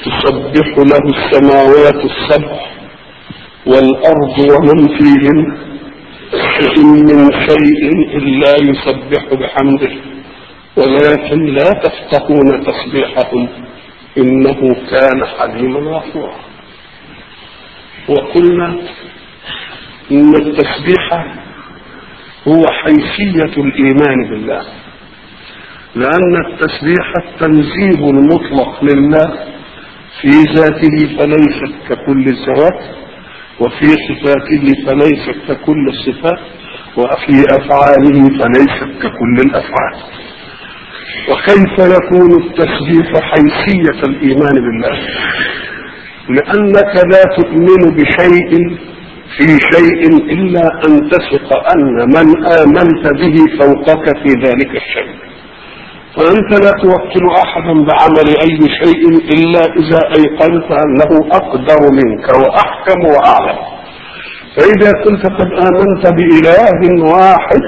تسبح له السماوات السبع والأرض ومن فيهن وإن من شيء إلا يسبح بحمده ولكن لا تفقهون تسبيحهم إنه كان حليما غفورا وقلنا إن التسبيح هو حيثية الإيمان بالله لأن التسبيح التنزيه المطلق لله في ذاته فليست ككل الذوات وفي صفاته فليست ككل الصفات وفي أفعاله فليست ككل الأفعال وكيف يكون التسبيح حيثية الإيمان بالله لأنك لا تؤمن بشيء في شيء إلا أن تثق أن من آمنت به فوقك في ذلك الشيء فأنت لا توكل أحدا بعمل أي شيء إلا إذا أيقنت أنه أقدر منك وأحكم وأعلم فإذا كنت قد آمنت بإله واحد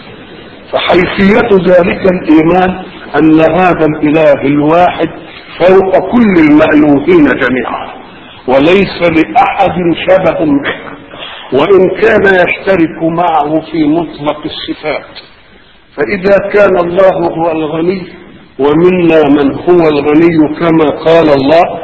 فحيثية ذلك الإيمان أن هذا الإله الواحد فوق كل المألوهين جميعا وليس لأحد شبه به وإن كان يشترك معه في مطلق الصفات فإذا كان الله هو الغني ومنا من هو الغني كما قال الله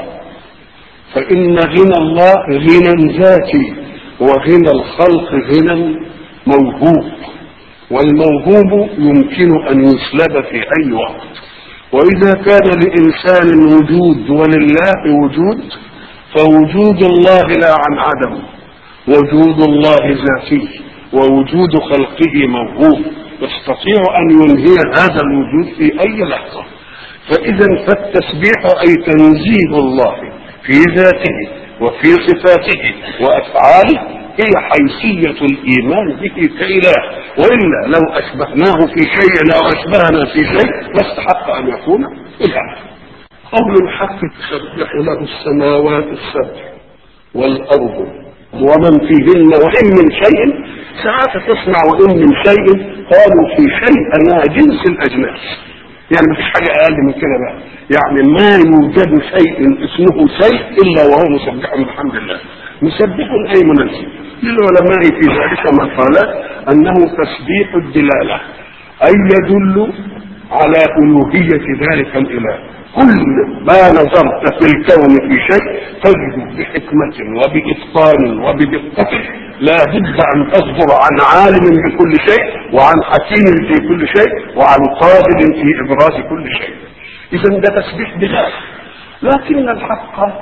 فإن غنى الله غنى ذاتي وغنى الخلق غنى موهوب والموهوب يمكن أن يسلب في أي وقت وإذا كان لإنسان وجود ولله وجود فوجود الله لا عن عدم وجود الله ذاتي ووجود خلقه موهوب يستطيع أن ينهي هذا الوجود في أي لحظة فإذا فالتسبيح أي تنزيه الله في ذاته وفي صفاته وأفعاله هي حيثية الإيمان به كإله وإلا لو أشبهناه في شيء أو أشبهنا في شيء ما استحق أن يكون إله قول الحق تسبح له السماوات السبع والأرض ومن فيهن وإن من شيء ساعات تسمع وإن من شيء قالوا في شيء أنها جنس الأجناس يعني مفيش حاجة أقل من كده بقى يعني ما يوجد شيء اسمه شيء إلا وهو مسبح بحمد الله مسبح أي منزل للعلماء في ذلك مقالات أنه تسبيح الدلالة أي يدل على ألوهية ذلك الإله كل ما نظرت في الكون في شيء تجد بحكمة وبإتقان وبدقة لا بد أن تصدر عن عالم بكل شيء وعن حكيم في كل شيء وعن قادر في إبراز كل شيء إذا ده تسبيح دلالة لكن الحق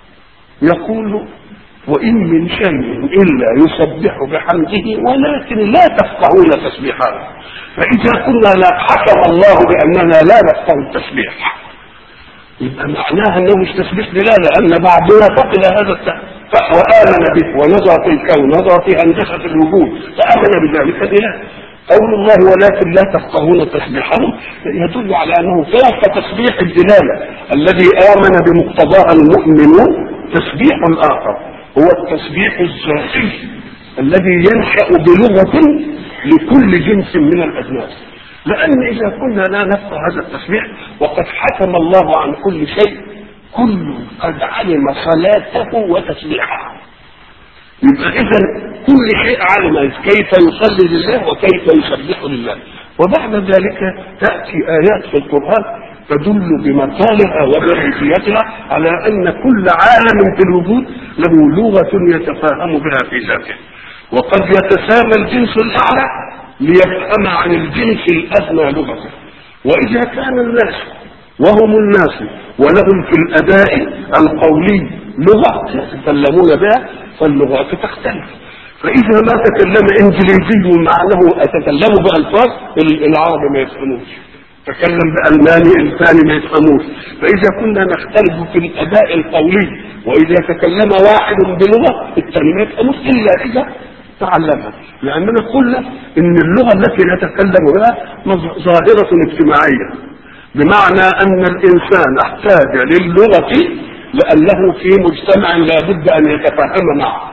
يقول وإن من شيء إلا يسبح بحمده ولكن لا تفقهون تسبيحه فإذا كنا لا حكم الله بأننا لا نفقه التسبيح يبقى معناها أنه مش تسبيح دلالة لأن بعدنا فقد هذا التسبيح وآمن به ونظر في الكون نظر في هندسة الوجود فآمن بذلك الإله قول الله ولكن لا تفقهون تسبيحهم يدل على أنه فوق تسبيح الدلالة الذي آمن بمقتضاها المؤمنون تسبيح آخر هو التسبيح الذاتي الذي ينشأ بلغة لكل جنس من الأجناس لأن إذا كنا لا نفقه هذا التسبيح وقد حكم الله عن كل شيء كل قد علم صلاته وتسبيحه يبقى إذا كل شيء علم كيف يصلي لله وكيف يسبح لله وبعد ذلك تأتي آيات في القرآن تدل بمطالها وبرمجيتها على ان كل عالم في الوجود له لغه يتفاهم بها في ذاته وقد يتسامى الجنس الاعلى ليفهم عن الجنس الادنى لغته واذا كان الناس وهم الناس ولهم في الاداء القولي لغه يتكلمون بها فاللغات تختلف فاذا ما تكلم انجليزي معناه اتكلم بالفاظ العرب ما يفهموش تكلم بألماني الثاني ما يفهموش فإذا كنا نختلف في الأداء القولي وإذا تكلم واحد بلغة الثاني ما يفهموش إلا إذا تعلمها لأننا قلنا إن اللغة التي نتكلم بها ظاهرة اجتماعية بمعنى أن الإنسان احتاج للغة لأنه في مجتمع لا بد أن يتفاهم معه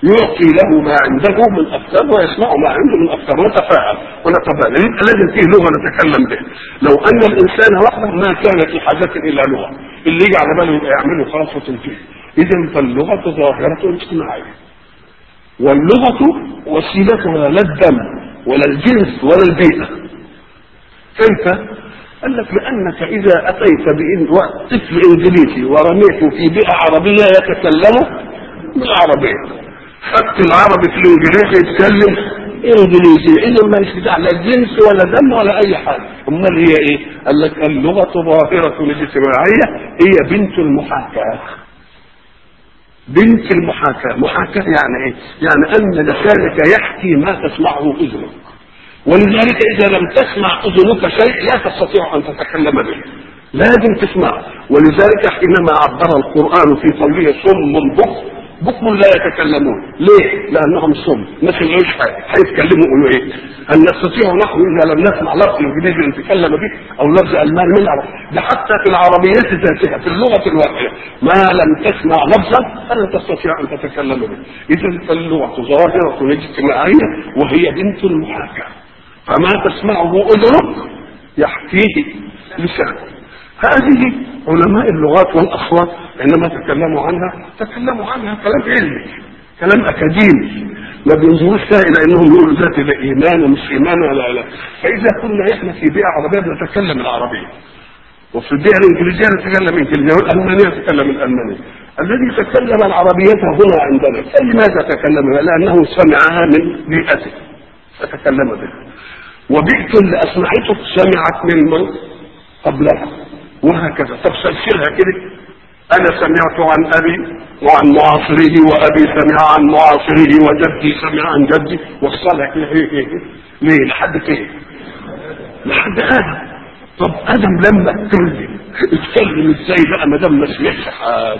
يعطي له ما عنده من افكار ويسمع ما عنده من افكار ونتفاعل ونتبادل يبقى لازم فيه لغه نتكلم بها لو ان الانسان وحده ما كان في حاجه الى لغه اللي يجي على باله يبقى يعمله خلاص وتنتهي اذا فاللغه ظاهره اجتماعيه واللغه وسيلتها لا الدم ولا الجنس ولا البيئه كيف؟ قال لك لانك اذا اتيت طفل انجليزي ورميته في بيئه عربيه يتكلم بالعربيه خدت العربي في الانجليزي يتكلم انجليزي اذا ما يستطيع لا جنس ولا دم ولا اي حاجه امال هي ايه؟ قال لك اللغه ظاهره الاجتماعيه هي بنت المحاكاه بنت المحاكاه محاكاه يعني ايه؟ يعني ان لسانك يحكي ما تسمعه اذنك ولذلك اذا لم تسمع اذنك شيء لا تستطيع ان تتكلم به لازم تسمعه ولذلك حينما عبر القران في قوله صم بكم بكم لا يتكلمون ليه؟ لانهم صم ما سمعوش حاجه هيتكلموا يقولوا ايه؟ هل نستطيع نحن اذا لم نسمع لفظ انجليزي نتكلم به او لفظ الماني من العرب ده حتى في العربيات ذاتها في اللغه الواحده ما لم تسمع لفظا فلن تستطيع ان تتكلم به اذا فاللغه ظاهره اجتماعيه وهي بنت المحاكاه فما تسمعه اذنك يحكيه لسانك هذه علماء اللغات والاصوات عندما تكلموا عنها تكلموا عنها كلام علمي كلام اكاديمي ما بينظروش فيها الى انهم يقولوا ذات ده ايمان ومش ايمان ولا لا فاذا كنا احنا في بيئه عربيه بنتكلم العربيه وفي البيئه الانجليزيه نتكلم الانجليزيه والالمانيه نتكلم الالمانيه الذي تكلم العربيه هنا عندنا فلماذا تكلم لانه سمعها من بيئته فتكلم بها وبيئته اللي اسمعته سمعت من من قبلها وهكذا طب سلسلها كده انا سمعت عن ابي وعن معاصره وابي سمع عن معاصره وجدي سمع عن جدي وصلها كده ايه ايه ليه لحد فين لحد ادم طب ادم لما اتكلم اتكلم ازاي بقى ما دام ما سمعش حاجه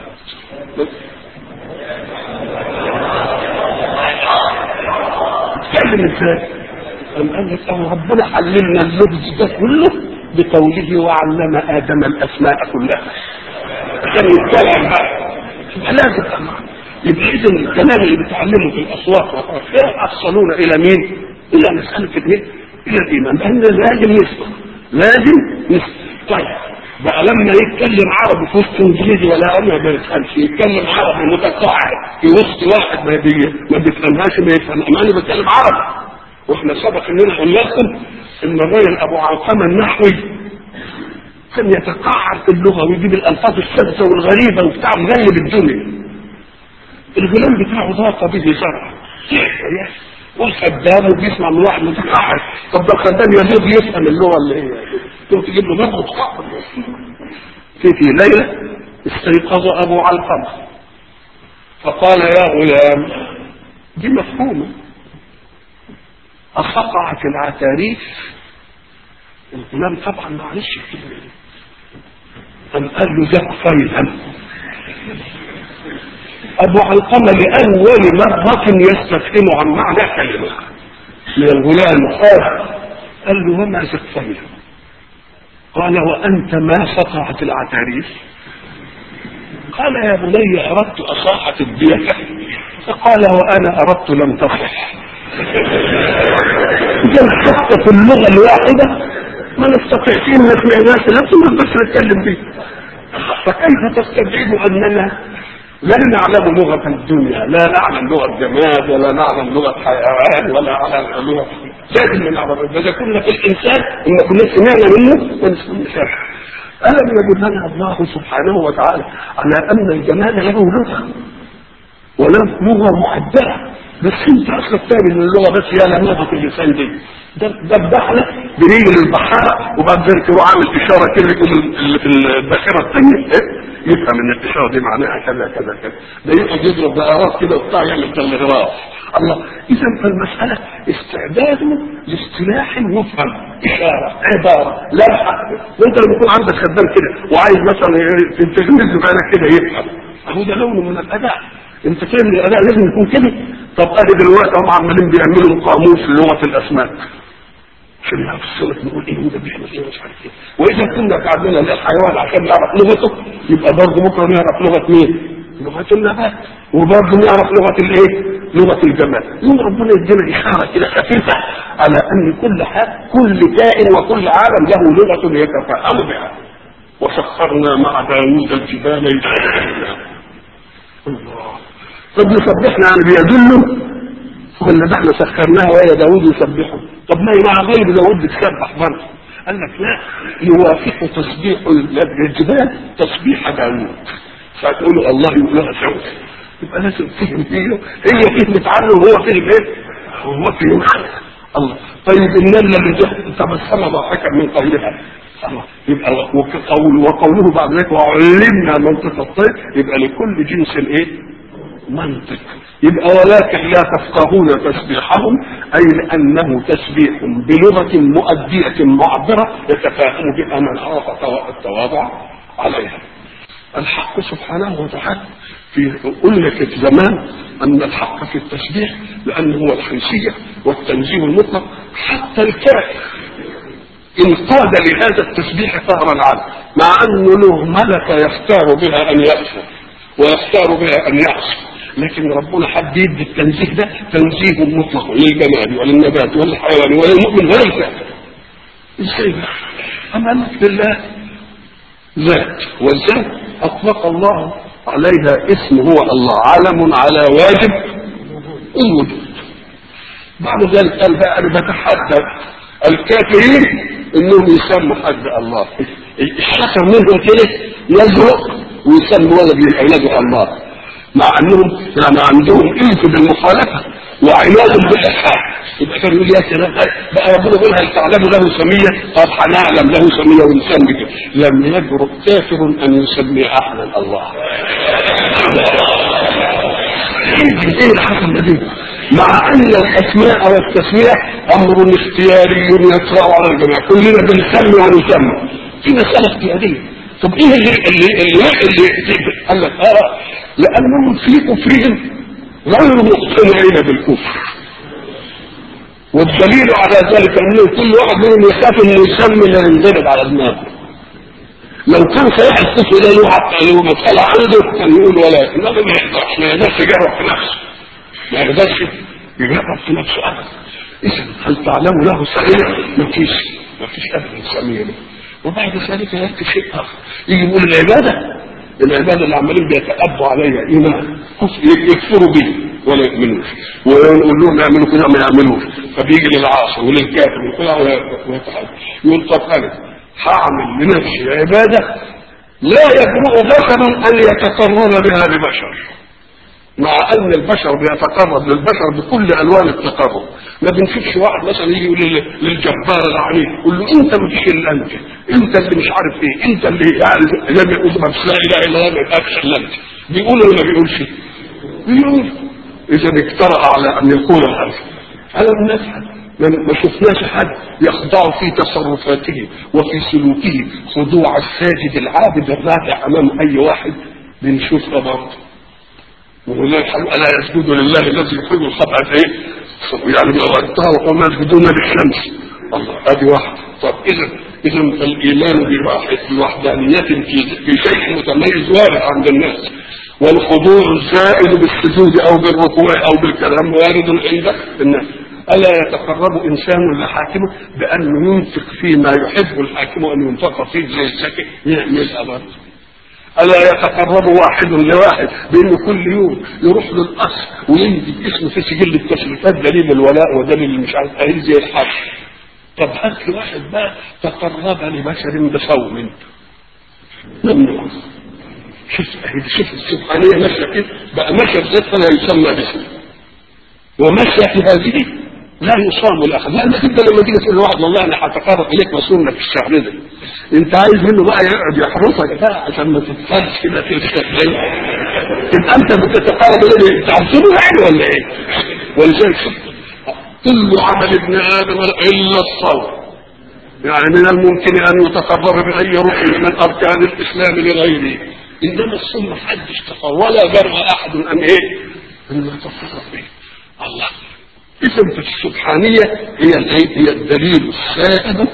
اتكلم ازاي قام قال لك اه ربنا علمنا اللغز ده كله بقوله وعلم ادم الاسماء كلها عشان يتكلم بقى يبقى لازم أمر. يبقى اذا الكلام اللي بتعلمه في الاصوات والارفاق يحصلون الى مين؟ الى مساله الايه؟ الى الايمان لان لازم يسمع لازم يسمع طيب بقى لما يتكلم عربي في وسط انجليزي ولا انا ما بيفهمش يتكلم عربي متقاعد في وسط واحد ما بي ما بيفهمهاش ما يفهم انا بتكلم عربي واحنا سبق اننا قلنا لكم ان الراجل ابو علقمه النحوي كان يتقعر في اللغه ويجيب الالفاظ الشاذه والغريبه وبتاع مغلب الدنيا الغلام بتاعه ضاق به زرع والخدام وبيسمع من واحد متقعر طب ده الخدام يزيد يفهم اللغه اللي هي تقوم تجيب له مره متقعر في في ليله استيقظ ابو علقمه فقال يا غلام دي مفهومه أصقعت العتاريف الغلام طبعا معلش الكلمة دي قام قال له ذاك فيلا أبو علقمة لأول مرة يستفهم عن معنى كلمة من الغلام قال قال له وما ذاك فيلا قال وأنت ما سقعت العتاريف قال يا بني أردت أصاحة البيئة فقال وأنا أردت لم تصح إذا حتى في اللغة الواحدة ما نستطيع فيه نسمع ناس لا بس نتكلم به فكيف تستبعد أننا لا نعلم لغة الدنيا لا نعلم لغة جماد ولا نعلم لغة حيوان ولا نعلم لغة لازم نعلم إذا كنا في الإنسان إن كنا سمعنا منه ونسمع شرح ألم يدلنا الله سبحانه وتعالى على أن الجمال له لغة وله لغة محددة بس انت اصلا الثاني من اللغه بس هي لمغه اللسان دي ده ده البحر بنيجي للبحاره وبعد ذلك يروح عامل اشاره كده يقوم الباخره الثانيه إيه؟ يفهم ان الاشاره دي معناها كذا كذا كذا ده يقعد يضرب دائرات كده وبتاع يعمل تلغراف الله اذا فالمساله استعداد لاصطلاح مفهم اشاره عباره لمحه وانت لما يكون عندك خدام كده وعايز مثلا تغمز بالك كده يفهم هو ده لون من الاداء انت فاهم الاداء لازم يكون كده طب ادي دلوقتي هم عمالين بيعملوا قاموس لغه الاسماك عشان نعرف السمك نقول ايه وده بيعمل ايه مش عارف ايه واذا كنا قعدنا للحيوان عشان نعرف لغته يبقى برضه بكره نعرف لغه مين؟ لغه النبات وبرضه نعرف لغه الايه؟ لغه الجمال يوم ربنا يدينا اشاره كده خفيفه على ان كل حاجه كل كائن وكل عالم له لغه يتفاهم بها وسخرنا مع داوود الجبال يسبحنا الله طب يسبحنا يعني بيدله ولا ده احنا سخرناها وهي داوود يسبحه طب ما مع غير داوود بتسبح برضه قال لك لا يوافق تسبيح الجبال تسبيح داوود فتقولوا الله يقولها سوا يبقى لازم فهم هي هي فهمت عنه وهو فهم ايه؟ هو فهم عنه الله طيب النملة اللي تبسم ضاحكا من قولها الله يبقى وقول وقوله بعد ذلك وعلمنا منطق الطير يبقى لكل جنس ايه؟ منطق يبقى ولكن لا تفقهون تسبيحهم اي لانه تسبيح بلغه مؤديه معبره يتفاهم بها من عرف التواضع عليها. الحق سبحانه وتعالى في قلنا في زمان ان الحق في التسبيح لانه هو الحيثيه والتنزيه المطلق حتى الكافر انقاد لهذا التسبيح قهرا عنه مع انه له ملكه يختار بها ان يكفر ويختار بها ان يعصي لكن ربنا حب يدي التنزيه ده تنزيه مطلق للجمال وللنبات وللحيوان وللمؤمن وللكافر ازاي بقى؟ اما لك لله ذات والذات اطلق الله عليها اسم هو الله علم على واجب الوجود بعد ذلك قال بقى انا بتحدى الكافرين انهم يسموا حد الله الشكر منهم كده يزرق ويسموا ولد من اولاده الله مع انهم يعني عندهم انف بالمخالفه وعناد بالالحاد يبقى كان يقول يا سلام بقى ربنا يقول هل تعلم له سميه؟ طب هنعلم له سميه ونسمي كده لم يجرؤ كافر ان يسمي احدا الله ايه الحكم ده مع ان الاسماء والتسميه امر اختياري يطرا على الجميع كلنا بنسمي ونسمي في مساله اختياريه طب ايه اللي اللي اللي, اللي قال لك اه لانهم في كفرهم غير مقتنعين بالكفر والدليل على ذلك ان كل واحد منهم يخاف انه يسمي اللي ينضرب على دماغه لو كان صحيح الكفر ده له حتى له مسألة عنده كان يقول ولا انما ما يقدرش ما يقدرش يجرب في نفسه ما يقدرش يجرب في نفسه ابدا اذا هل تعلم له سميع؟ ما فيش ما فيش ابدا سميع له وبعد ذلك ياتي شيء اخر يجي يقول العباده العباده اللي عمالين بيتأبوا عليها ايمان يكفروا به ولا يؤمنوش ونقول لهم يعملوا كده ما يعملوش فبيجي للعاصي وللكافر ويتحدى يقول طب انا هعمل لنفسي عباده لا يجرؤ بشر ان يتقرب بها لبشر مع ان البشر بيتقرب للبشر بكل الوان التقرب ما بنشوفش واحد مثلا يجي يقول للجبار العنيف يقول له انت ما فيش الا انت انت اللي مش عارف ايه انت اللي يعني لم يقول ما لا اله الا الله ما يبقاش الا انت بيقول ولا ما بيقولش بيقول اذا اجترأ على ان يقول هذا على الناس ما شفناش حد يخضع في تصرفاته وفي سلوكه خضوع الساجد العابد الراكع امام اي واحد بنشوفها برضه ولله الا يسجد لله الذي يحب الخطأ ايه؟ يعني وقتها وقوم يسجدون للشمس الله ادي واحد طب اذا اذا فالايمان بواحد بوحدانيه في في شيء متميز وارد عند الناس والخضوع الزائد بالسجود او بالركوع او بالكلام وارد عند الناس الا يتقرب انسان لحاكمه بان ينفق فيما يحب الحاكم ان ينفق فيه زي الزكاه يعملها برضه ألا يتقرب واحد لواحد بأنه كل يوم يروح للقصر وينزل اسمه في سجل التشريفات دليل الولاء ودليل مش عارف ايه زي الحج طب هات لي واحد بقى تقرب لبشر بصوم ممنوع شوف شوف السبحانية ماشية كده بقى ماشية بذات فلا يسمى باسمه وماشية في هذه لا يصام الاخر لانك انت لما تيجي تقول لواحد والله انا هتقرب اليك وصوم لك الشهر ده انت عايز منه بقى يقعد يحرسك بقى عشان ما تتفرج كده في الشهر يبقى انت بتتقرب اليه انت عارفينه يعني ولا ايه؟ ولذلك كل عمل ابن ادم الا الصوم يعني من الممكن ان يتقرب باي ركن من اركان الاسلام لغيره انما الصوم ما حدش تقرب ولا جرى احد ان ايه؟ ان يتقرب به الله اذا السبحانيه هي هي الدليل السائد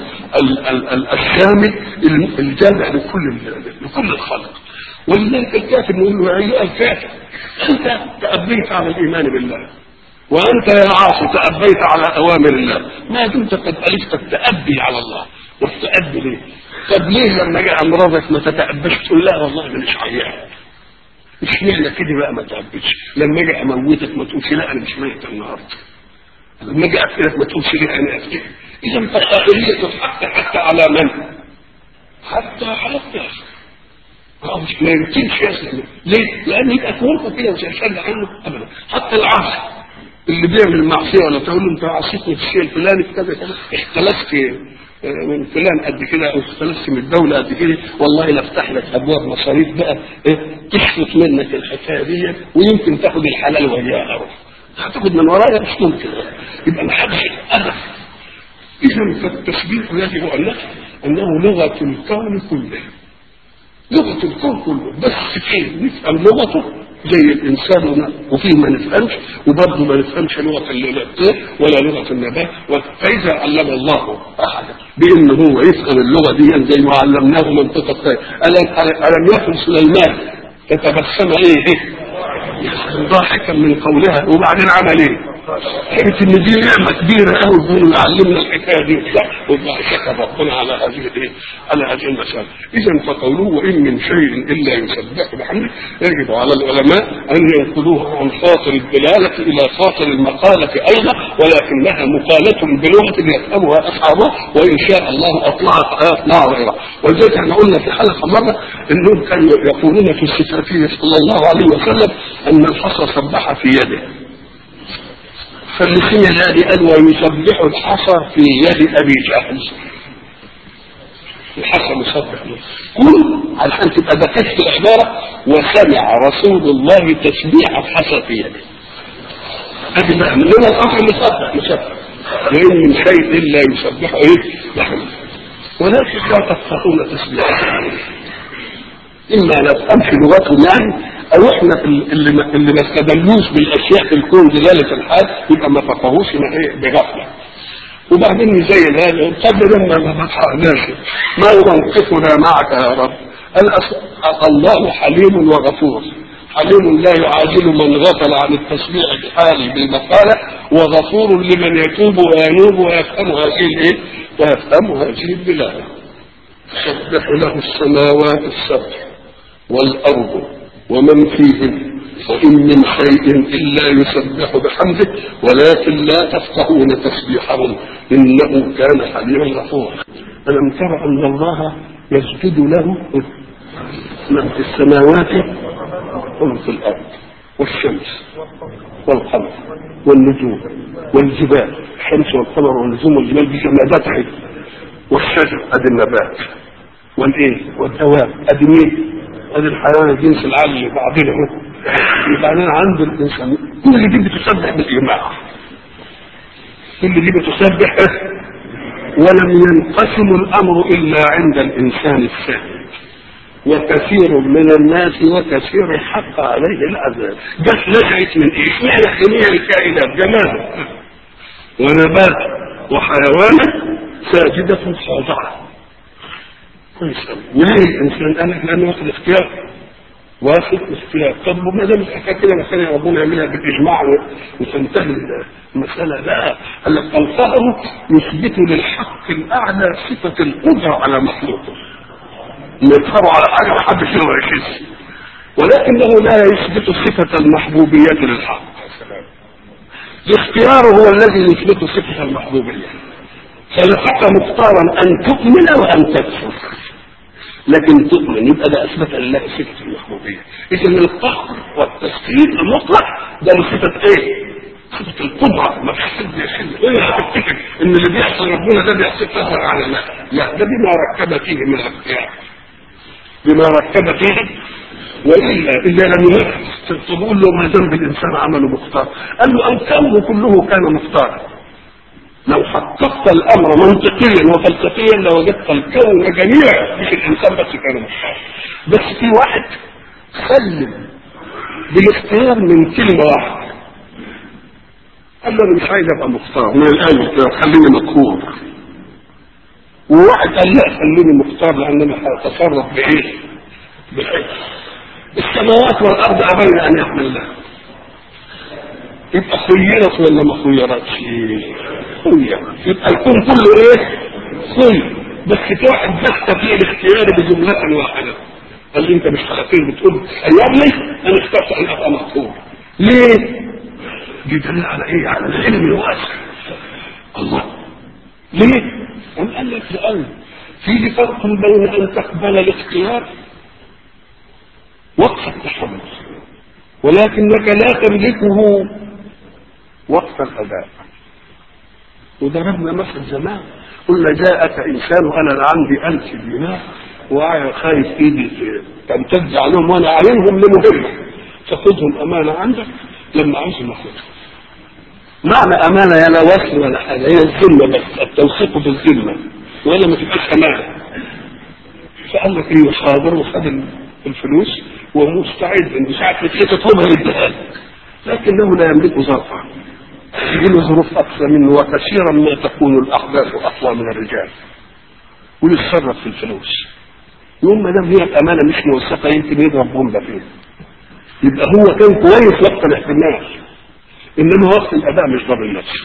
الشامل الجامع لكل لكل الخلق ولذلك الكافر نقول له ايها الكافر انت تأبيت على الايمان بالله وانت يا عاصي تأبيت على اوامر الله ما دمت قد الفت التأبي على الله والتأبي ليه؟ طب ليه لما جاء امراضك ما تتأبش تقول لا والله مش عيان مش معنى كده بقى ما تأبش لما اجي اموتك ما تقولش لا انا مش ميت النهارده لما اجي اقتلك ما تقولش لا انا اقتلك اذا فقائلية الحق حتى على من؟ حتى على الناس مش ما يمكنش يسلم ليه؟ لان يبقى كورته كده مش هيشد عنه ابدا حتى العاصي اللي بيعمل معصيه ولا تقول له انت عصيتني في الشيء الفلاني في كذا كذا اختلفت من فلان قد كده او اختلفت من الدوله قد كده والله لافتح لك ابواب مصاريف بقى ايه تشفط منك الحكايه دي ويمكن تاخد الحلال وياها هتاخد من ورايا مش ممكن يبقى ما حدش ابدا اذا فالتسبيح يجب ان نفهم انه لغه الكون كله لغه الكون كله بس فين نفهم لغته زي الانسان وفيه ما نفهمش وبرضه ما نفهمش لغه الطير ولا لغه النبات فاذا علم الله احدا بان هو يفهم اللغه دي زي ما علمناه منطق الطير الم الم يكن سليمان تتبسم ايه ايه ضاحكا من قولها وبعدين عمل ايه؟ حكت ان دي نعمه كبيره قوي انه يعلمنا الحكايه دي صح والله شكر ربنا على هذه الايه؟ على هذه المساله اذا فقوله وان من شيء الا يسبح بحمده يجب على العلماء ان ينقلوه عن خاطر الدلاله الى خاطر المقاله ايضا ولكنها مقاله بلغه يفهمها اصحابها وان شاء الله اطلعت اطلع غيرها ولذلك احنا قلنا في حلقه مره انهم كانوا يقولون في الصفاتيه صلى الله عليه وسلم ان الحصى سبح في يده فالمسيح الذي قال ويسبح الحصى في يد ابي جهل الحصى مسبح كل علشان تبقى دققت العباره وسمع رسول الله تسبيح الحصى في يده هذه بقى من هنا الامر مسبح مسبح وان من شيء الا يسبح ايه بحمده ولكن لا تفقهون تسبيحه اما لا تفهمش لغتهم يعني او احنا اللي ما, اللي ما استدلوش بالاشياء في الكون دلاله الحال يبقى ما فقهوش بغفله وبعدين زي هذا قبل لما ما فتحناش ما موقفنا معك يا رب الله حليم وغفور حليم لا يعاجل من غفل عن التسبيح بحاله بالمقالة وغفور لمن يتوب وينوب ويفهم هذه الايه؟ ويفهم هذه البلاد. تسبح له السماوات السبع والارض ومن فيهن وإن من شيء إلا يسبح بحمده ولكن لا تفقهون تسبيحهم إنه كان حليما غفورا ألم تر أن الله يسجد له من في السماوات ومن في الأرض والشمس والقمر والنجوم والجبال الشمس والقمر والنجوم والجبال دي جمادات عيد والشجر ادي النبات والايه والدواب ادي مين ادي الحيوان الجنس العالي بعضنا وبعدين عند الانسان كل دي بتسبح بالاجماع كل دي بتسبح ولم ينقسم الامر الا عند الانسان الثاني وكثير من الناس وكثير حق عليه العذاب بس نشأت من ايه؟ اشمعنى جميع الكائنات جمال ونبات وحيوان ساجدة خاضعة كويس وليه الانسان قال لك لانه واخد اختيار واخد اختيار طب ما دام الحكايه كده مثلا ربنا يعملها بالاجماع وتنتهي المساله لا قال لك الفهم يثبت للحق الاعلى صفه القدره على مخلوقه يظهر على حاجه ما حدش يقدر يحس ولكنه لا يثبت صفه المحبوبيه للحق الاختيار هو الذي يثبت صفه المحبوبيه خلقك مختارا ان تؤمن وان تكفر لكن تؤمن يبقى ده اثبت لله صفه المحبوبيه اذا القهر والتسخير المطلق ده صفه ايه؟ صفه القدره ما فيش حد يحل ايه هتفتكر ان اللي بيحصل ربنا ده بيحصل قهر على الله لا ده بما ركب فيه من الاختيار بما ركب فيه والا اذا لم يحصل تقول له ما ذنب الانسان عمله مختار قال له الكون كله كان مختارا لو حققت الامر منطقيا وفلسفيا لوجدت الكون جميعا مش الانسان بس كان مختار بس في واحد سلم بالاختيار من كلمه واحده قال له انا مش عايز ابقى مختار من الان خليني مقهور وواحد قال لا خليني مختار لان انا هتصرف بايه؟ بالحكم السماوات والارض ابين ان يحملنها يبقى خيرت ولا ما خيرتش؟ خيرت يبقى الكون كله ايه؟ خير بس واحد بس فيه الاختيار بجملة واحدة قال لي انت مش خطير بتقول يا ابني انا اخترت ان ابقى مقهور ليه؟ دي دليل على ايه؟ على العلم الواسع الله ليه؟ قام قال لك لأن في فرق بين ان تقبل الاختيار وقت التحمل ولكنك لا تملكه وقت الاداء وضربنا مثل زمان قلنا جاءك انسان انا عندي الف دينار وخايف ايدي تمتد عليهم وانا عينهم لمهمه تاخذهم امانه عندك لما عايزهم اخذهم معنى امانه يا لا وصل ولا حاجه هي الذمه بس التوثيق في الذمه ولا ما تبقاش امانه فقال لك ايه حاضر وخد الفلوس ومستعد ان ساعه ما تيجي تطلبها يديها لك لكنه لا يملك ظرفا يجي له ظروف اقصى منه وكثيرا ما تكون الاحداث اقوى من الرجال ويتصرف في الفلوس يوم ما دام هي الامانه مش موثقه يمكن يضرب بومبه فيه يبقى هو كان كويس وقت الاحتمال انما وقت الاداء مش ضامن نفسه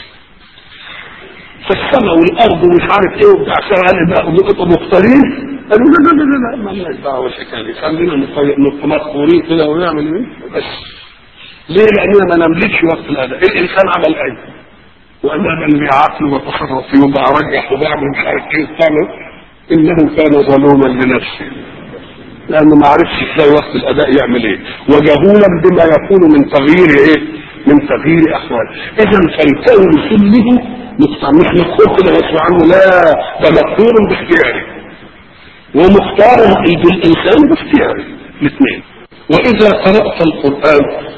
فالسماء والارض ومش عارف ايه وبتاع سواء بقى مختارين قالوا لا لا لا لا ما لناش دعوه بالحكايه دي خلينا نبقى مقهورين كده ونعمل ايه بس ليه؟ لاننا ما نملكش وقت الاداء الانسان عمل ايه؟ وانا اللي بعقله وتصرف فيه وبرجح وبعمل مش عارف ايه وبتعمل انه كان ظلوما لنفسه لانه ما عرفش ازاي وقت الاداء يعمل ايه وجهولا بما يكون من تغيير ايه من تغيير احوال اذا فالكون كله مختار مش مختار كده غصب عنه لا ده مختار باختياره ومختار بالانسان باختياره الاثنين واذا قرات القران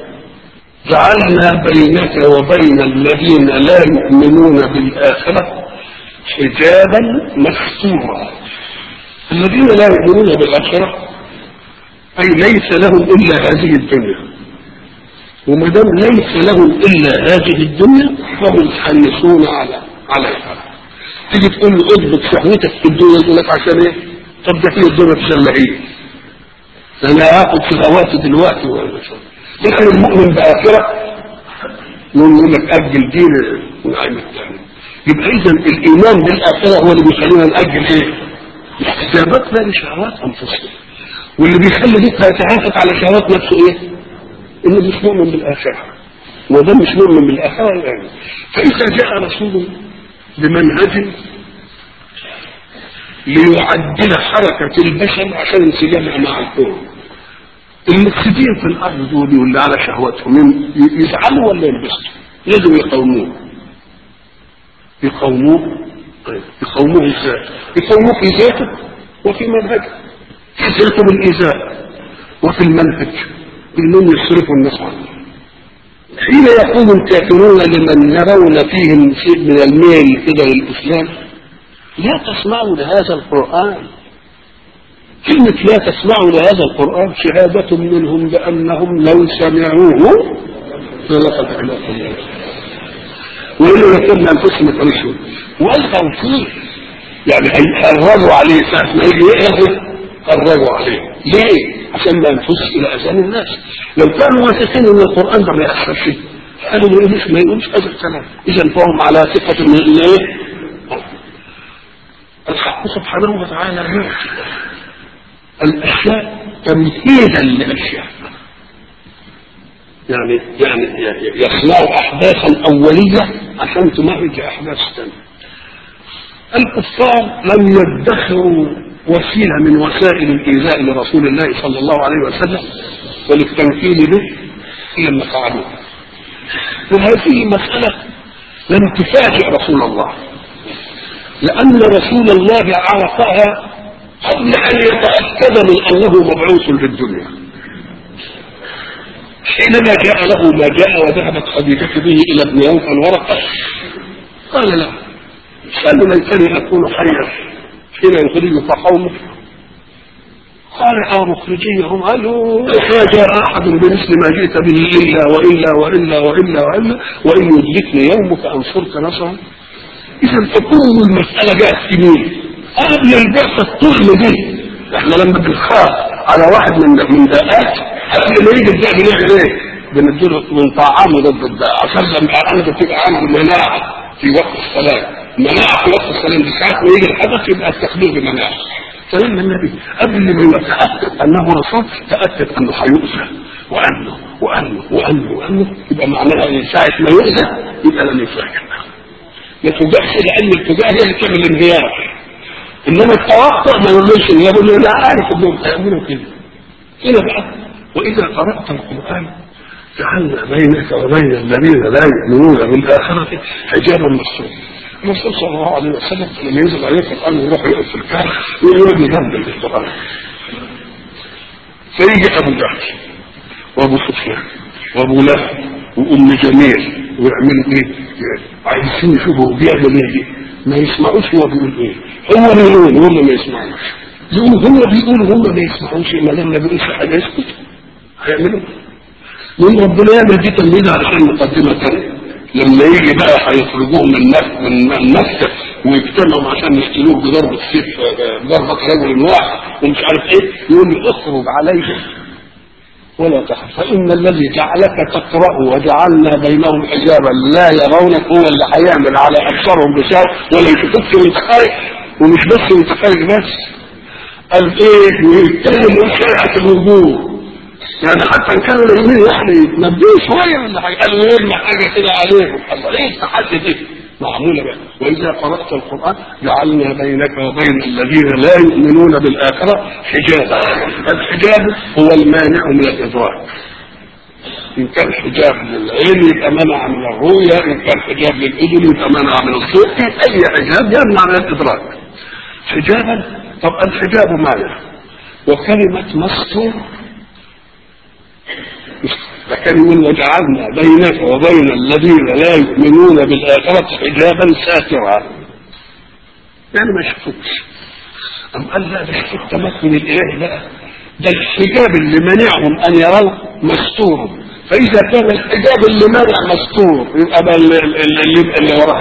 جعلنا بينك وبين الذين لا يؤمنون بالاخره حجابا مستورا الذين لا يؤمنون بالاخره اي ليس لهم الا هذه الدنيا وما دام ليس لهم الا هذه الدنيا فهم يحنسون على عليها تيجي تقول له اضبط شهوتك في الدنيا يقول لك عشان ايه؟ طب ده في الدنيا تسمى ايه؟ انا هاخد شهواتي دلوقتي ولا لكن المؤمن باخره يقول لك اجل دين النعيم الثاني يبقى اذا الايمان بالاخره هو اللي بيخلينا ناجل ايه؟ استجابتنا لشهوات انفسنا واللي بيخلي ديك يتعافت على شهوات نفسه ايه؟ انه مش مؤمن بالاخره وده مش مؤمن بالاخره يعني فاذا جاء رسول بمنهج ليعدل حركة البشر عشان انسجامها مع الكون المفسدين في الارض دول واللي على شهواتهم يزعلوا ولا ينبسطوا لازم يقاوموه يقاوموه يقاوموه ازاي؟ يقاوموه في ذاته وفي منهجه في ذاته بالايذاء وفي المنهج انهم يصرفوا الناس عنه حين يقول الكافرون لمن يرون فيهم شيء من الميل كده للاسلام لا تسمعوا لهذا القران كلمة لا تسمعوا لهذا القرآن شهادة منهم بأنهم لو سمعوه للقد أهلكهم وإنه يكون أنفسهم يطرشون وألقوا فيه يعني هيقربوا عليه ساعة ما يجي يقرب قربوا عليه ليه؟ عشان ما ينفس إلى أذان الناس لو كانوا واثقين إن القرآن ده ما يأثرش قالوا ما يقولوش ما يقولوش هذا الكلام إذا فهم على ثقة من إيه؟ الحق سبحانه وتعالى يعطي الاشياء تمهيدا لاشياء يعني يعني يصنع احداثا اوليه عشان تمهد لاحداث ثانيه الكفار لم يدخروا وسيله من وسائل الايذاء لرسول الله صلى الله عليه وسلم وللتمكين به الا لما فعلوه وهذه مساله لم تفاجئ رسول الله لان رسول الله عرفها قبل ان يتاكد من انه مبعوث للدنيا حينما جاء له ما جاء وذهبت خديجة به الى ابن يوم الورقة قال لا قال ليتني اكون حيا حين يخرجك قومك قال اه مخرجيهم قالوا ما جاء احد بمثل ما جئت به الا والا والا والا والا وان يدركني يومك انصرك نصرا اذا تكون المساله جاءت في مين؟ قبل البعثة الطول دي احنا لما بنخاف على واحد من من دقات قبل ما يجي الداء بنعمل ايه؟ بنديله من طعامه ضد الداء عشان لما عنده تبقى عنده مناعه في وقت الصلاه مناعه في وقت الصلاه دي ساعات ما يجي الحدث يبقى التخدير بمناعه فإن النبي قبل ما يتأكد أنه رسول تأكد أنه هيؤذى وأنه وأنه وأنه وأنه يبقى معناها إن ساعة ما يؤذى يبقى لم يفاجئ ما توجعش لأن الفجاءة هي اللي تعمل الانهيار إنما التوقع ما يقولش إن يقول أنا عارف إنهم هيعملوا كده هنا بقى وإذا قرأت القرآن جعلنا بينك وبين الذين لا يؤمنون بالآخرة حجابا مستورا الرسول صلى الله عليه وسلم لما ينزل عليه القرآن يروح يقف في الكهف ويقعد يجنب القرآن فيجي أبو جهل وأبو سفيان وأبو لهب وأم جميل ويعملوا إيه؟ عايزين يشوفوا بيعمل إيه ما يسمعوش هو بيقول إيه هو بيقول هم ما يسمعوش يقول هو بيقول هم ما يسمعوش ما لما بيقولش حاجة يسكت هيعملوا من ربنا يعمل دي تمهيد علشان مقدمة تانية لما يجي بقى هيخرجوه من نفس من النفس ويجتمعوا عشان يقتلوه بضربة سيف ضربة رجل واحد ومش عارف ايه يقول له اخرج عليهم ولا تخف فإن الذي جعلك تقرأ وجعلنا بينهم حجابا لا يرونك هو اللي هيعمل على أبصارهم بشار ولا يشوفك وانت خارج ومش بس وانت خارج بس قال ايه ويتكلم شريعة الوجود يعني حتى ان كانوا اليمين يعني يتنبهوا شويه ولا حاجه قالوا يرمي حاجه كده عليهم الله ايه التحدي دي معموله بقى واذا قرات القران جعلنا بينك وبين الذين لا يؤمنون بالاخره حجابا الحجاب هو المانع من الادراك ان كان حجاب للعين يبقى منع من الرؤيه ان كان حجاب للاذن يبقى منع من الصوت اي حجاب يمنع من الادراك حجابا طب الحجاب مانع وكلمه مستور لكن يقول وجعلنا بينك وبين الذين لا يؤمنون بالآخرة حجابا ساترا يعني ما يشوفوش أم قال لا ده شوف التمكن الإلهي بقى ده الحجاب اللي منعهم أن يروه مستور فإذا كان الحجاب اللي منع مستور يبقى بقى اللي, اللي, اللي وراه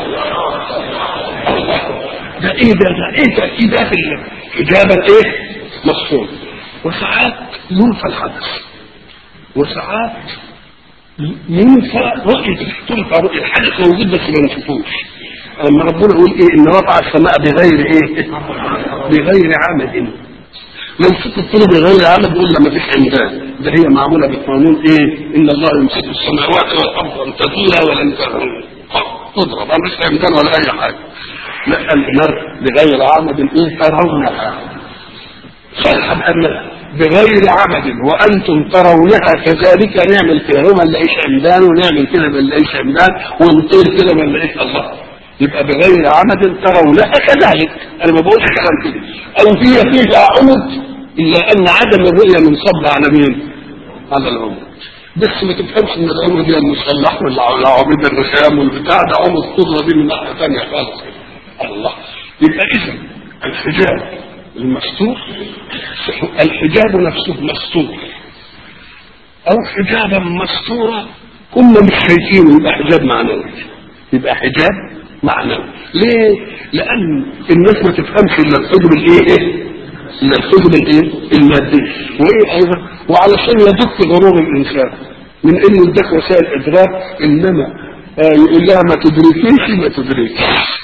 ده ايه ده ده ايه ده ايه ده حجابا ايه مستور وساعات ينفى الحدث وساعات ينفى رؤية تنفى رؤية الحدث موجود بس ما نشوفوش لما ربنا يقول ايه ان رفع السماء بغير ايه بغير عمد لو شفت الطرق بغير عمد يقول ما فيش عمدان ده هي معموله بقانون ايه ان الله يمسك السماوات والارض ان تزولا ولن تضرب ما فيش عمدان ولا اي حاجه لا النار بغير عمد ايه ترونها سلحب أن بغير عمد وأنتم ترونها كذلك نعمل كده وما نلاقيش عمدان ونعمل كده ما نلاقيش عمدان ونطير كده ما نلاقيش الله يبقى بغير عمد ترونها كذلك أنا ما بقولش كلام كده أو فيها فيها عمد إلا أن عدم الرؤية من صب على مين؟ على العمد بس ما تفهمش ان العمر دي المسلح ولا عمود الرخام والبتاع ده عمود قدره دي من ناحيه ثانيه خالص الله يبقى اذا الحجاب المستور الحجاب نفسه مستور او حجابا مستورا كنا مش شايفينه يبقى حجاب معنوي يبقى حجاب معنوي ليه لان الناس ما تفهمش الا الحجب الايه الا الحجب الايه المادي وايه ايضا وعلشان يدك غرور الانسان من انه اداك وسائل ادراك انما آه يقول لها ما تدركيش ما تدركش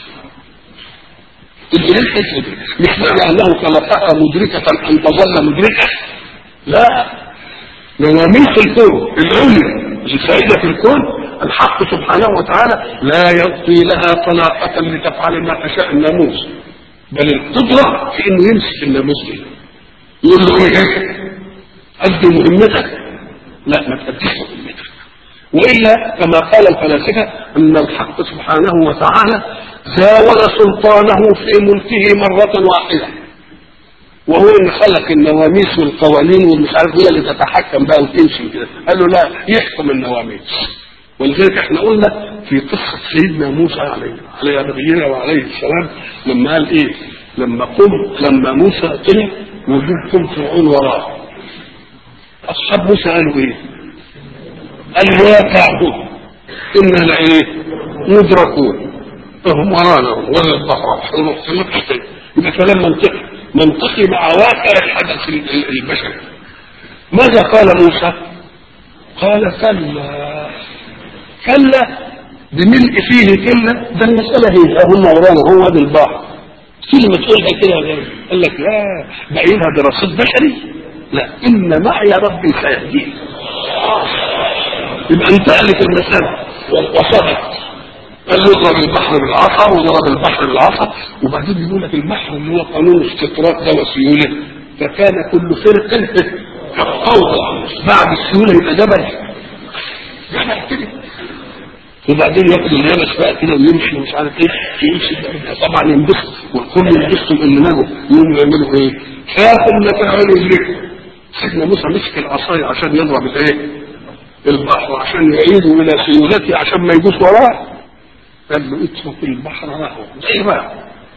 تدرك تدرك مش معنى انه خلقها مدركة ان تظل مدركة لا نواميس الكون العليا السائدة في الكون الحق سبحانه وتعالى لا يعطي لها طلاقة لتفعل ما تشاء الناموس بل القدرة في انه يمسك الناموس دي يقول له ايه ادي مهمتك لا ما تأديش مهمتك والا كما قال الفلاسفه ان الحق سبحانه وتعالى زاول سلطانه في ملكه مرة واحدة وهو ان خلق النواميس والقوانين والمش عارف هي اللي تتحكم بقى وتمشي كده قال له لا يحكم النواميس ولذلك احنا قلنا في قصة سيدنا موسى عليه عليه نبينا وعليه السلام لما قال ايه لما قم لما موسى طلع وجود قم فرعون وراه اصحاب موسى قالوا ايه الواقع إنا لإيه مدركون فهم ورانا ولا البحر يبقى كلام منطقي منطقي مع واقع الحدث البشري ماذا قال موسى قال كلا كلا بملء فيه كلا ده المسألة هي هم ورانا هو هذا البحر كلمة تقولها كده قال لك لا بعيدها برصيد بشري لا إن معي ربي سيهدين يبقى انتقلت المسألة وصدق قال له اضرب البحر بالعصا وضرب البحر بالعصا وبعدين يقول لك البحر اللي هو قانون استطراق ده وسيوله فكان كل فرق كالقوضة بعد السيوله يبقى جبل جبل كده وبعدين ياخد اليابس بقى كده ويمشي ومش عارف ايه يمشي طبعا ينبسط والكل ينبسطوا ان ماله يقوموا يعملوا ايه؟ فاخد متاعه رجليه سيدنا موسى مسك العصايه عشان يضرب الايه؟ البحر عشان يعيدوا الى سيولته عشان ما يجوش وراه قال له اترك البحر رهوا زي ما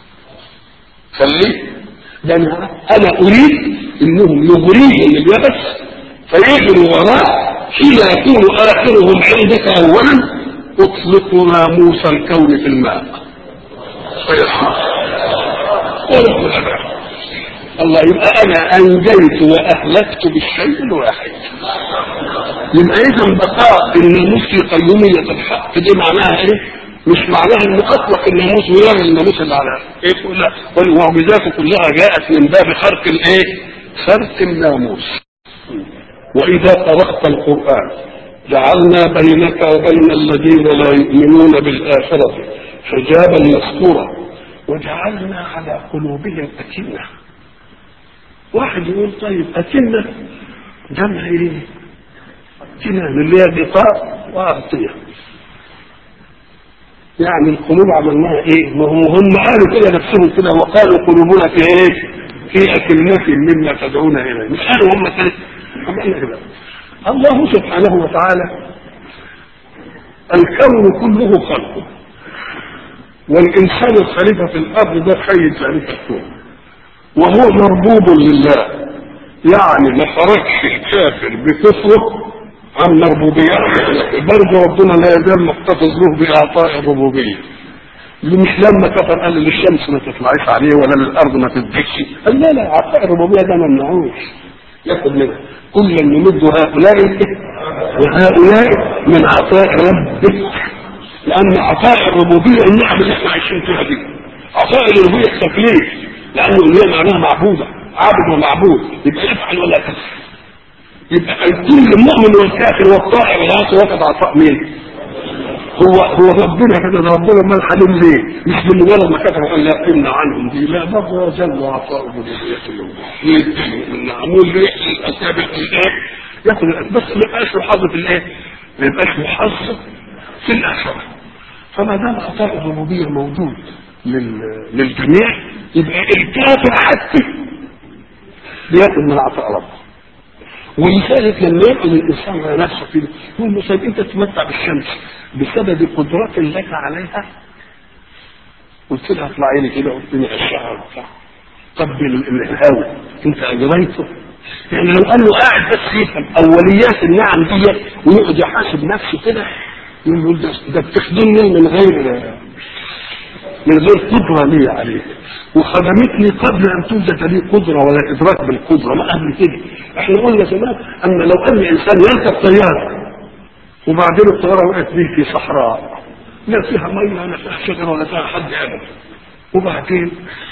خليه ده انا انا اريد انهم يغريهم اليبس فيجروا وراه حين يكون اخرهم عندك اولا اطلق ناموس الكون في الماء فيصنع ولكم الاباء الله يبقى انا انجيت واهلكت بالشيء الواحد يبقى اذا بقاء الناموس في قيوميه الحق دي معناها ايه؟ مش معناها ان اطلق الناموس ويرى الناموس اللي على ايه لا والمعجزات كلها جاءت من باب خرق الايه؟ خرق الناموس واذا قرات القران جعلنا بينك وبين الذين لا يؤمنون بالاخره حجابا مستورا وجعلنا على قلوبهم اكنه واحد يقول طيب أكنة جمع ايه؟ كنان اللي هي غطاء وأغطية يعني القلوب عملناها ايه؟ ما هم هم قالوا كده نفسهم كده وقالوا قلوبنا في ايه؟ في أكنة مما تدعونا إليه مش قالوا هم كده عملنا كده الله سبحانه وتعالى الكون كله خلقه والإنسان الخليفة في الأرض ده خير خليفة الكون وهو مربوب لله يعني ما خرجش الكافر بكفره عن مربوبيته برضه ربنا لا يزال محتفظ له باعطاء الربوبيه مش لما كفر قال للشمس ما تطلعيش عليه ولا للارض ما تدكش قال لا لا عطاء الربوبيه ده ما ممنوعوش ياخد منها كلا نمد هؤلاء وهؤلاء من عطاء ربك لان عطاء الربوبيه النعم اللي احنا عايشين فيها دي عطاء الالوهيه التكليف لانه الالوهيه معناها معبوده عابد ومعبود يبقى يفعل ولا تفعل يبقى كل المؤمن والكافر والطائع والعاصي واخد عطاء مين؟ هو هو ربنا كده ده ربنا ما الحليم ليه؟ مش بمجرد ما كفر قال لا امنع عنهم دي لا برضه جل عطاء ربوبيته معمول ليه الاسابق الايه؟ ياخد بس ما يبقاش له حظ في الايه؟ ما يبقاش له حظ في الاخره فما دام عطاء الربوبيه موجود للجميع يبقى الكافر حتى بياخد من عطاء ربه ولذلك لما يأخذ الإنسان على نفسه كده يقول له طيب أنت تتمتع بالشمس بسبب قدرات لك عليها قلت لها اطلعي لي كده قلت لي الشعر وبتاع طب الهواء أنت أجريته يعني لو قال له قاعد بس يفهم أوليات النعم دي ويقعد يحاسب نفسه كده يقول ده, ده بتخدمني من غير من غير قدرة لي عليه وخدمتني قبل ان توجد لي قدرة ولا ادراك بالقدرة ما قبل كده احنا قلنا زمان ان لو ان انسان يركب طيارة وبعدين الطيارة وقعت به في صحراء لا فيها مية ولا فيها شجرة ولا فيها حد ابدا وبعدين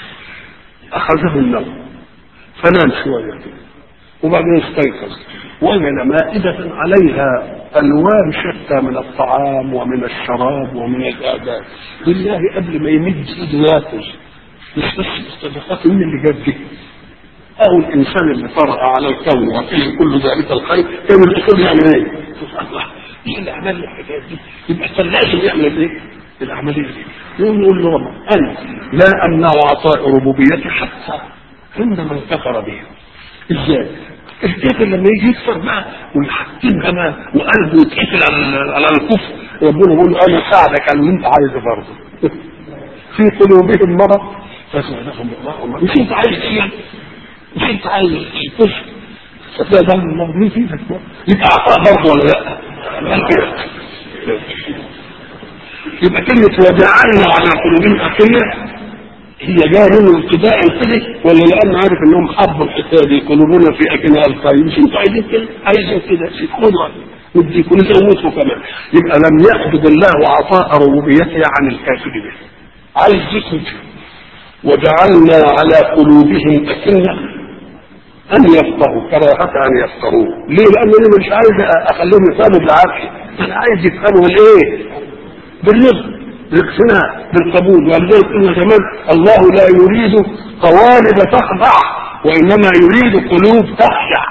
اخذه النوم فنام شوية كده وبعدين استيقظ وجد مائدة عليها ألوان شتى من الطعام ومن الشراب ومن الآداب بالله قبل ما يمد إيده ياكل مش بس مستبقات مين اللي جاب دي أو الإنسان اللي طرأ على الكون وفيه كل ذلك الخير كان الأصول يعمل إيه؟ الله إيه اللي عمل الحاجات دي؟ يبقى كان لازم يعمل إيه؟ العملية دي يقوم يقول له رب أنا لا أمنع عطاء ربوبيتي حتى عند من كفر بها إزاي؟ الكافر لما يجي يكفر بقى ويحكمها ما وقلبه يتقفل على على الكفر ربنا يقول له انا ساعدك على اللي انت عايزه برضه في قلوبهم مرض فزادهم الله مش انت عايز ايه مش انت عايز الكفر فزادهم الله مين فيك يبقى عطاء برضه ولا لا؟ يبقى كلمة وجعلنا على قلوبهم أكلة هي جايه منه ابتداء كده ولا لان عارف انهم حبوا الحكايه دي قلوبنا في اكنها الخير مش انتوا عايزين كده عايزين كده خدوا نديك ونزودكم كمان يبقى لم يحدد الله عطاء ربوبيته عن الكافر به عايز ذكر وجعلنا على قلوبهم أكنة أن يفقهوا كراهة أن يفقهوا ليه؟ لأن أنا مش عايز أخليهم يفهموا بالعافية أنا عايز يفهموا بالإيه؟ بالرزق بالاقتناع بالقبول ولذلك قلنا زمان الله لا يريد قوالب تخضع وإنما يريد قلوب تخشع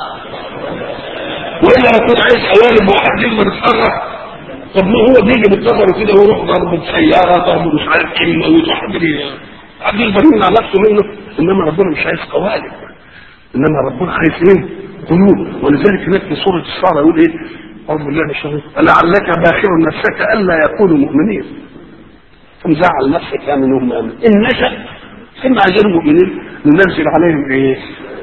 وإلا يكون عايز قوالب واحد يقدر يتحرك طب ما هو بيجي بالقدر كده ويروح ضرب بسيارة ضرب مش عارف ايه يموت واحد حد يقدر يمنع نفسه منه انما ربنا مش عايز قوالب انما ربنا عايز ايه؟ قلوب ولذلك هناك في سوره الشعراء يقول ايه؟ اعوذ بالله من الشيطان لعلك باخر نفسك الا يكونوا مؤمنين مزعل نفسك يا منهم امن ان نشا ثم عايزين المؤمنين ننزل عليهم ايه؟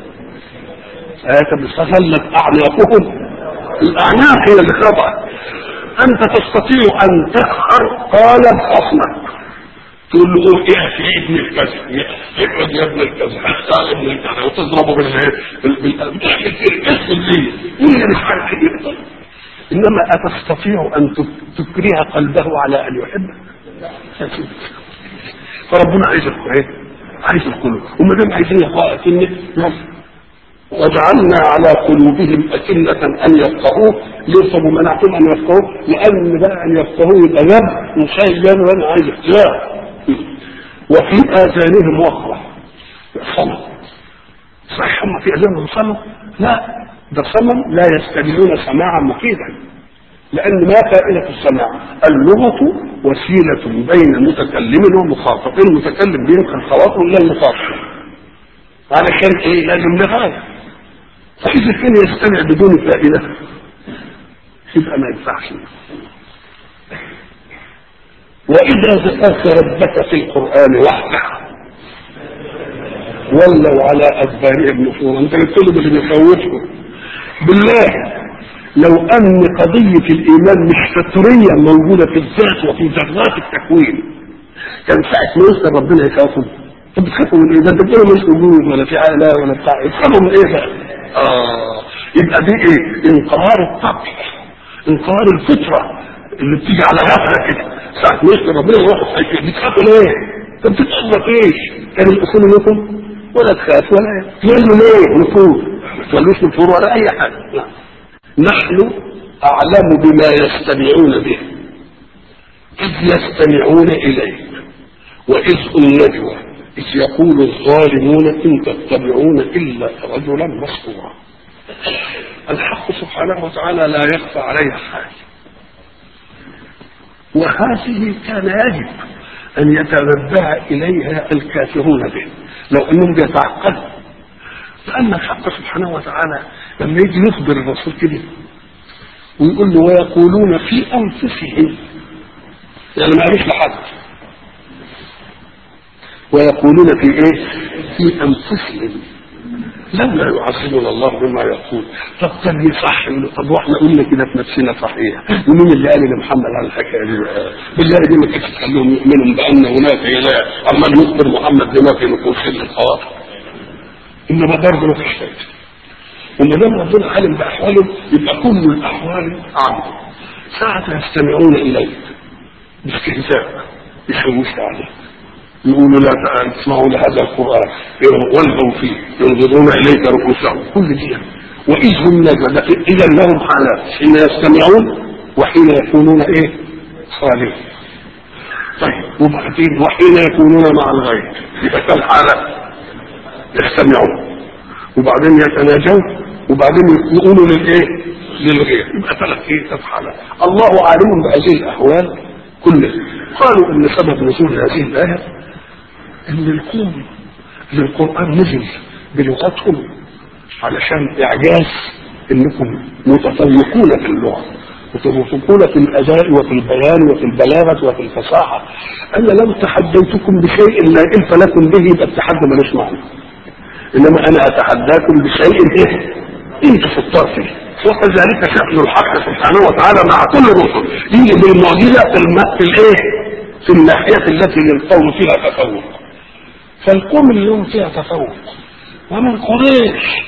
آية استظلت أعناقهم الأعناق هي اللي خطأ أنت تستطيع أن تسخر قالب خصمك تقول له قوم ايه في ابن الكذا اقعد يا ابن الكذا حتى ابن الكذا وتضربه بالهيد بتحكي كتير اسم ليه واللي مش عارف يقدر انما اتستطيع ان تكره قلبه على ان يحبك فربنا عايز ايه عايز القلوب وما دام عايزين يقرأ كلمه وجعلنا على قلوبهم أكنة أن يفقهوه ليه طب ومنعتهم أن يفقهوه لأن بقى أن يفقهوه يبقى جاب وشيء جاب وأنا عايز اختيار وفي آذانهم وقرة صمم صحيح هم في آذانهم صمم لا ده صمم لا يستجيبون سماعا مفيدا لأن ما فائدة السماع اللغة وسيلة بين متكلم ومخاطب المتكلم بينقل خواطره إلى المخاطب علشان ايه لازم لغايه فاذا كان يستمع بدون فائده يبقى ما ينفعش واذا ذكرت ربك في القران وحده ولوا على ادبارهم نفورا انت بتقول اللي بيخوفكم بالله لو ان قضيه الايمان مش فطريه موجوده في الذات وفي ذرات التكوين كان ساعه ما يذكر ربنا يخافوا طب بتخافوا من ايه؟ ده انت بتقولوا مش وجود ولا في علاء ولا بتاع بتخافوا من ايه بقى؟ اه يبقى دي ايه؟ انقهار الطبع انقهار الفطره اللي بتيجي على غفله كده ساعة ما يذكر ربنا يروح بتخافوا ليه؟ طب بتتأذى ايش؟ كان الاصول لكم ولا تخاف ولا تقولوا ليه؟ نفور ما تقولوش نفور ولا اي حاجه لا نحن اعلم بما يستمعون به اذ يستمعون اليك واذ النجوى إذ يقول الظالمون إن تتبعون إلا رجلا مسحورا الحق سبحانه وتعالى لا يخفى عليه حال وهذه كان يجب أن يتنبه إليها الكافرون به لو أنهم بيتعقدوا لأن الحق سبحانه وتعالى لما يجي يخبر الرسول كده ويقول له ويقولون في أنفسهم يعني ما قالوش لحد ويقولون في ايه في انفسهم لولا يعذبنا الله بما يقول طب كان صح طب واحنا قلنا كده في نفسنا صحيح ومين اللي قال لمحمد على الحكايه دي بالله دي ما كانتش تخليهم يؤمنوا بان هناك اله عمال يخبر محمد بما في نفوسهم الخواطر انما برضه ما فيش فايده وما دام ربنا عالم باحوالهم يبقى كل الاحوال عنده ساعة يستمعون اليك باستهزاء يشوشوا عليك يقولوا لا تسمعوا لهذا القرآن والغوا فيه ينظرون إليك رؤوسهم كل دي وإذ هم نجوى إذا لهم حالات حين يستمعون وحين يكونون إيه صالحين طيب وبعدين وحين يكونون مع الغير يبقى كم حالة يستمعون وبعدين يتناجون وبعدين يقولوا للإيه للغير يبقى ثلاث إيه ثلاث حالات الله عالم بهذه الأحوال كلها قالوا ان سبب نزول هذه الايه ان الكون للقران نزل بلغتهم علشان اعجاز انكم متفوقون في اللغه متفوقون في الاداء وفي البيان وفي البلاغه وفي الفصاحه انا لو تحديتكم بشيء لا الف لكم به يبقى التحدي ملوش معنى انما انا اتحداكم بشيء ايه انتم في الطرف وكذلك شأن الحق سبحانه وتعالى مع كل رسل يجي بالمعجزة في الم... في الايه؟ في الناحية التي للقوم فيها تفوق. فالقوم اليوم فيها تفوق ومن قريش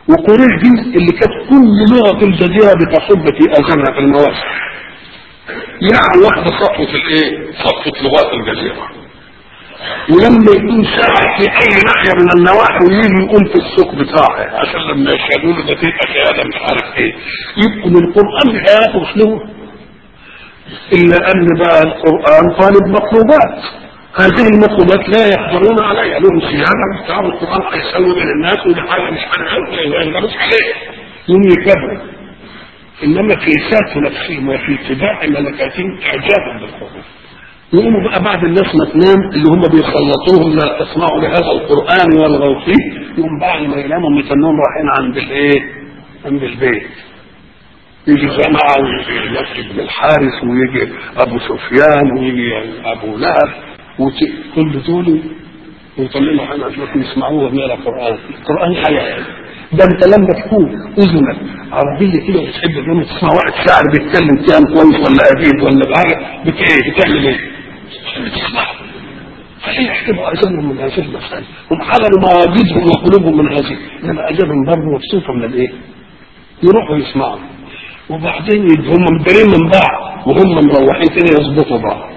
وقريش دي اللي كانت كل لغه الجزيره بتصب في اذانها في المواسم يعني واحده صفوه الايه؟ صفوه لغات الجزيره ولما يكون ساعة في أي ناحية من النواحي ويجي يقوم في السوق بتاعه عشان لما يشهدوا له ده تبقى شهادة مش عارف إيه يبقوا من القرآن مش هياخد أسلوبه إلا أن بقى القرآن طالب مطلوبات هذه المطلوبات لا يقدرون عليها لهم سيادة بتاع القرآن هيسوي بين الناس ودي حاجة مش عارف ما يقدروش عليها يوم يكبروا إنما في ذات نفسهم وفي اتباع ملكاتهم إعجابا بالقرآن يقوموا بقى بعد الناس ما تنام اللي هم بيخلطوهم لا تسمعوا لهذا القران والغوا فيه يقوم بعد ما يناموا يتنهم رايحين عند الايه؟ عند البيت يجي جماعة ويجي المسجد بالحارس ويجي أبو سفيان ويجي أبو لهب كل دول ويطلعوا حاجة عشان يسمعوها من القرآن القرآن حياة ده انت لما تكون اذنك عربيه كده وتحب لما تسمع واحد شاعر بيتكلم كلام كويس ولا اديب ولا بحاجه بت ايه بتعمل ايه؟ بتسمع فهي يحسبوا اذانهم من هذه المسائل هم حملوا مواجدهم وقلوبهم من هذه انما اجابهم برضه مبسوطه من الايه؟ يروحوا يسمعوا وبعدين هم مدارين من بعض وهم مروحين كده يظبطوا بعض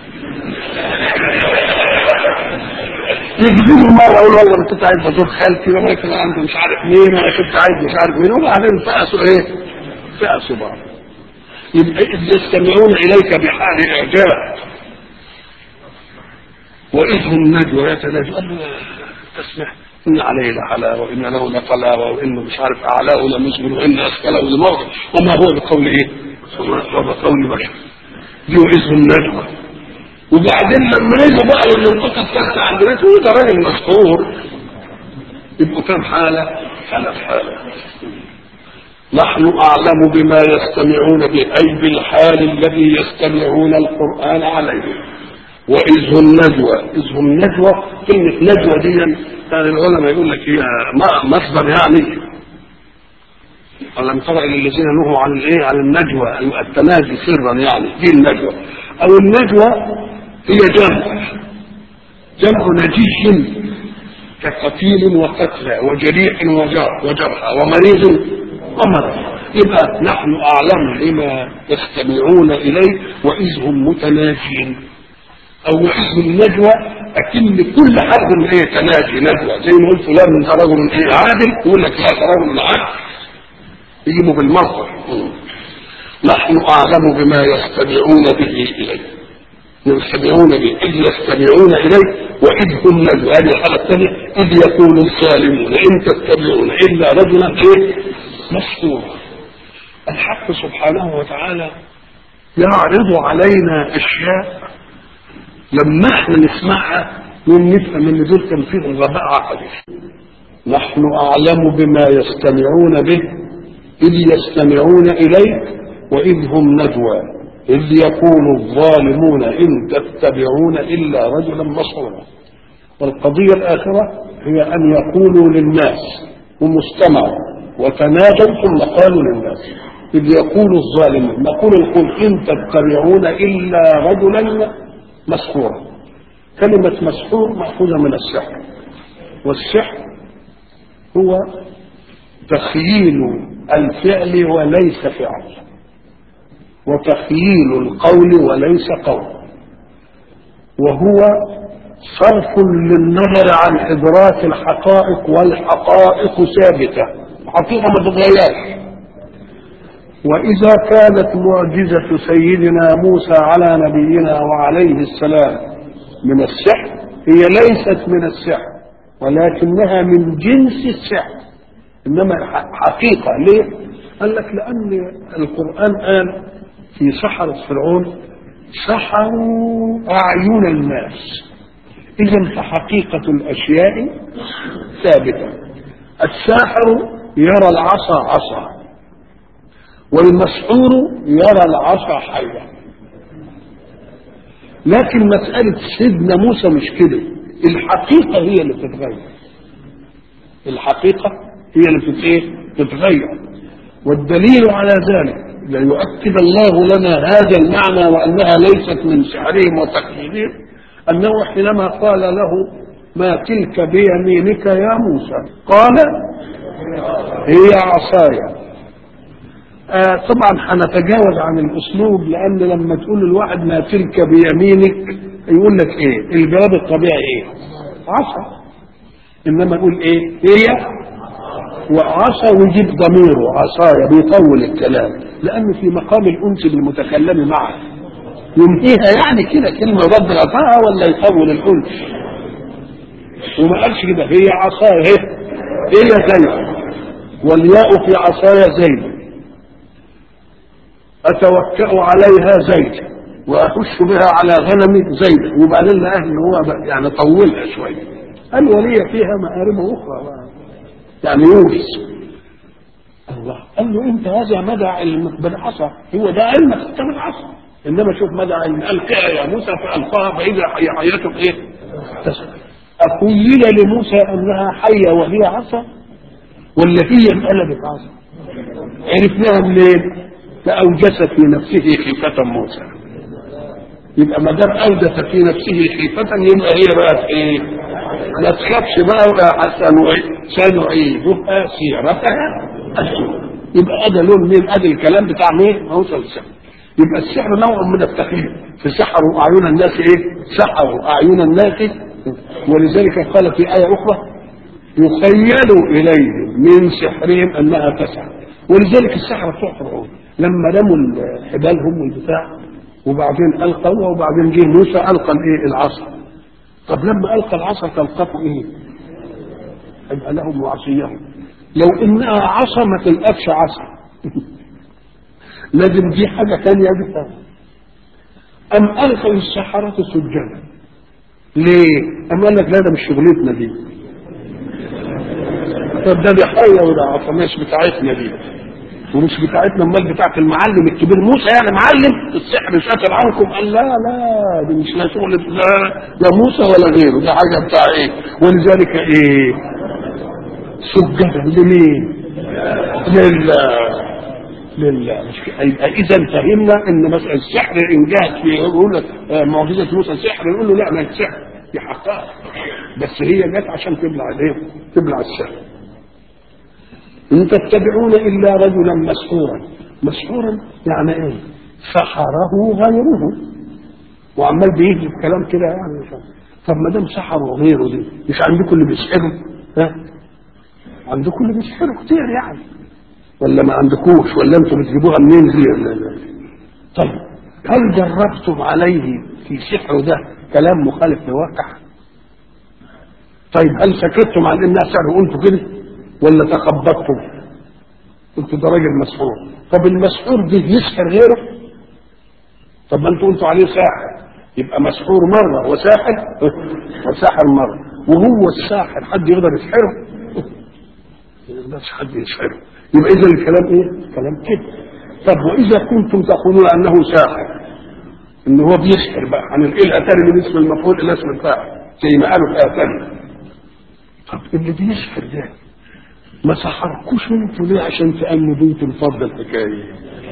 يجيبوا مرة يقول والله انا كنت عايز ازور خالتي وانا كان عندي مش عارف مين وانا كنت عايز مش عارف مين وبعدين فقسوا ايه؟ فقسوا بعض يبقى إذ يستمعون اليك بحال اعجاب واذ هم نجوى يتناجوا قال له تسمع ان عليه لحلاوه وان له لطلاوه وانه مش عارف اعلاه لمسجن وان اسفله لموت وما هو بقول ايه؟ هو بقول بشر دي واذ هم نجوى وبعدين لما يجوا بقى للمنطقه الثالثه عند بيته ده راجل مشهور يبقوا كام حاله؟ ثلاث حالات نحن اعلم بما يستمعون به اي بالحال الذي يستمعون القران عليه واذ هم نجوى اذ هم نجوى كلمه نجوى دي يعني العلماء يقول لك هي مصدر يعني ألم تر إلى الذين نهوا عن الإيه؟ عن النجوى التناجي سرا يعني دي النجوى أو النجوى هي جمع جمع نجي كقتيل وقتلى وجريح وجرحى ومريض ومرض يبقى نحن اعلم بما يستمعون اليه واذ هم متناجين او واذ النجوى اكن كل حد ايه تناجي نجوى زي ما قلت فلان ده رجل ايه عادل يقول لك لا ده رجل عادل يجيبوا بالمصدر نحن اعلم بما يستمعون به اليه يستمعون به إذ يستمعون إليه وإذ هم نجوا هذه الحالة الثانية إذ يقول الظالمون إن تتبعون إلا رجلا إيه مسطورا الحق سبحانه وتعالى يعرض علينا أشياء لما احنا نسمعها نفهم ان دول كان فيهم غباء عقلي نحن اعلم بما يستمعون به اذ يستمعون اليك واذ هم نجوى إذ يقول الظالمون إن تتبعون إلا رجلا مسحورا والقضية الآخرة هي أن يقولوا للناس هم استمعوا وتنادوا ثم قالوا للناس إذ يقول الظالمون نقول القول إن تتبعون إلا رجلا مسحورا كلمة مسحور مأخوذة من السحر والسحر هو تخييل الفعل وليس فعل وتخييل القول وليس قول وهو صرف للنظر عن إدراك الحقائق والحقائق ثابتة الحقيقة ما تتغيرش وإذا كانت معجزة سيدنا موسى على نبينا وعليه السلام من السحر هي ليست من السحر ولكنها من جنس السحر إنما حقيقة ليه؟ قال لك لأن القرآن قال في سحرة فرعون سحروا أعين الناس إذا فحقيقة الأشياء ثابتة الساحر يرى العصا عصا والمسحور يرى العصا حية لكن مسألة سيدنا موسى مش كده الحقيقة هي اللي بتتغير الحقيقة هي اللي بتتغير والدليل على ذلك ليؤكد الله لنا هذا المعنى وانها ليست من سحرهم وتكذيبهم انه حينما قال له ما تلك بيمينك يا موسى قال هي عصايا آه طبعا هنتجاوز عن الاسلوب لان لما تقول للواحد ما تلك بيمينك يقول لك ايه الجواب الطبيعي ايه عصا انما يقول ايه هي وعصا ويجيب ضميره عصايا بيطول الكلام لانه في مقام الانس بالمتكلم معه ينهيها يعني كده كلمه رد العصاها ولا يطول الانس وما قالش كده هي عصايا هي هي زيد والياء في عصايا زيد اتوكا عليها زيد واخش بها على غنم زيد وبعدين لقاه ان هو بقى يعني طولها شويه قال ولي فيها مآرب اخرى يعني يونس الله قال له انت هذا مدى علمك بالعصا هو ده علمك انت بالعصا انما شوف مدى علم القها يا موسى فالقاها فاذا هي حيته ايه؟ تسقط أخيل لموسى أنها حية وهي عصا ولا هي انقلبت عصا عرفناها منين؟ فأوجس في نفسه خيفة موسى يبقى ما دام أوجس في نفسه خيفة يبقى هي بقت إيه؟ ما تخافش بقى ولا سنعيدها سيرتها الأولى يبقى أدا لون مين أدا الكلام بتاع مين؟ موسى السحر يبقى السحر نوع من التخييم فسحروا أعين الناس إيه؟ سحروا أعين الناس ولذلك قال في آية أخرى يخيل إليهم من سحرهم أنها تسعى ولذلك السحرة بتوع فرعون لما رموا حبالهم والبتاع وبعدين ألقوا وبعدين جه موسى ألقى الإيه العصا طب لما ألقى العصا تلقفوا إيه؟ يبقى لهم وعصيهم لو إنها عصا ما تلقفش عصا لازم دي حاجة ثانية بتاع أم ألقوا السحرة سجدا ليه؟ أما قال لك لا ده مش شغلتنا دي. طب ده دي حية وده عصا مش بتاعتنا دي. ومش بتاعتنا امال بتاعت المعلم الكبير موسى يعني معلم السحر شاطر عنكم قال لا لا دي مش لا شغل لا لا موسى ولا غيره دي حاجه بتاع ايه ولذلك ايه سجدا لمين؟ لله لله مش يبقى اذا فهمنا ان مثلا السحر ان جاءت في يقول لك معجزه موسى سحر نقول له لا ما السحر دي حقائق بس هي جت عشان تبلع الايه؟ تبلع السحر ان تتبعون الا رجلا مسحورا مسحورا يعني ايه؟ سحره غيره وعمال بيجلب كلام كده يعني مش عارف. طب ما دام سحروا غيره دي مش عندكم اللي بيسحروا ها؟ عندكم اللي بيسحروا كتير يعني ولا ما عندكوش ولا انتم بتجيبوها منين دي ولا طيب هل جربتم عليه في سحره ده كلام مخالف للواقع؟ طيب هل سكتتم عن انها سحر وانتم كده ولا تخبطتم؟ قلت ده راجل مسحور طب المسحور ده يسحر غيره؟ طب ما انتوا قلتوا عليه ساحر يبقى مسحور مره وساحر وساحر مره وهو الساحر حد يقدر يسحره؟ ما يقدرش حد يسحره يبقى اذا الكلام ايه؟ كلام كده طب واذا كنتم تقولون انه ساحر ان هو بيسحر بقى هننقلها تاني من اسم المفعول الى اسم الفاعل زي ما قالوا في ايه تانية طب اللي بيسحر ده ما سحركوش انتوا ليه عشان تأمنوا بنت الفضل الحكايه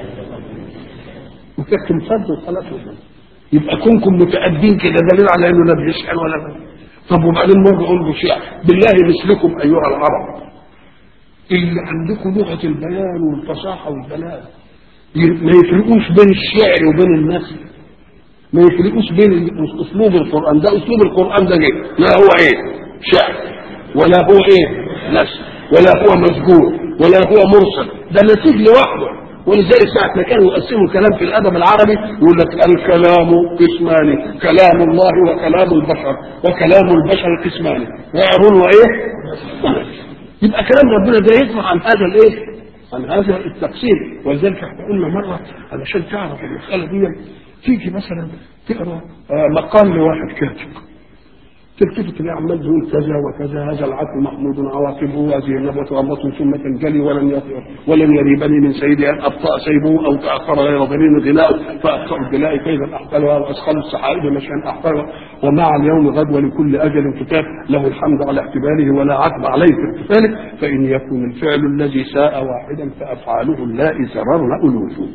وكانت الفضل خلاص يبقى كونكم متأدين كده دليل على انه لا بيسحر ولا لا طب وبعدين مره اقول له شيء بالله مثلكم ايها العرب اللي عندكم لغه البيان والفصاحه والبلاغه ما يفرقوش بين الشعر وبين النثر ما يفرقوش بين اسلوب القران ده اسلوب القران ده جاي لا هو ايه شعر ولا هو ايه نثر ولا هو مسجور ولا هو مرسل ده نسيج لوحده ولذلك ساعة ما كانوا يقسموا الكلام في الأدب العربي يقول لك الكلام قسمان كلام الله وكلام البشر وكلام البشر قسمان شعر وإيه؟ يبقى كلام ربنا ده يطلع عن هذا الإيه؟ عن هذا التقسيم ولذلك احنا قلنا مرة علشان تعرف المسألة دي تيجي مثلا تقرا مقال لواحد كاتب تلتفت تلاقي عمال تقول كذا وكذا هذا العدل محمود عواقبه هذه النبوة غمة ثم تنجلي ولن يطير ولن يريبني من سيدي ان ابطا سيبه او تاخر غير ضرير غناء فاكثر البلاء كيدا احقلها واسخل السحائب مشيا احقرها ومع اليوم غد ولكل اجل كتاب له الحمد على احتماله ولا عتب عليه في احتفاله فان يكن الفعل الذي ساء واحدا فافعاله اللائي سررن الوجوه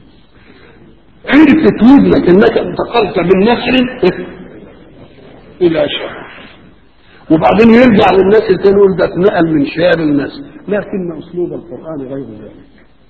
عرفت وزنك انك انتقلت من نسر الى شعر وبعدين يرجع للناس التاني يقول ده اتنقل من شعر الناس لكن اسلوب القران غير ذلك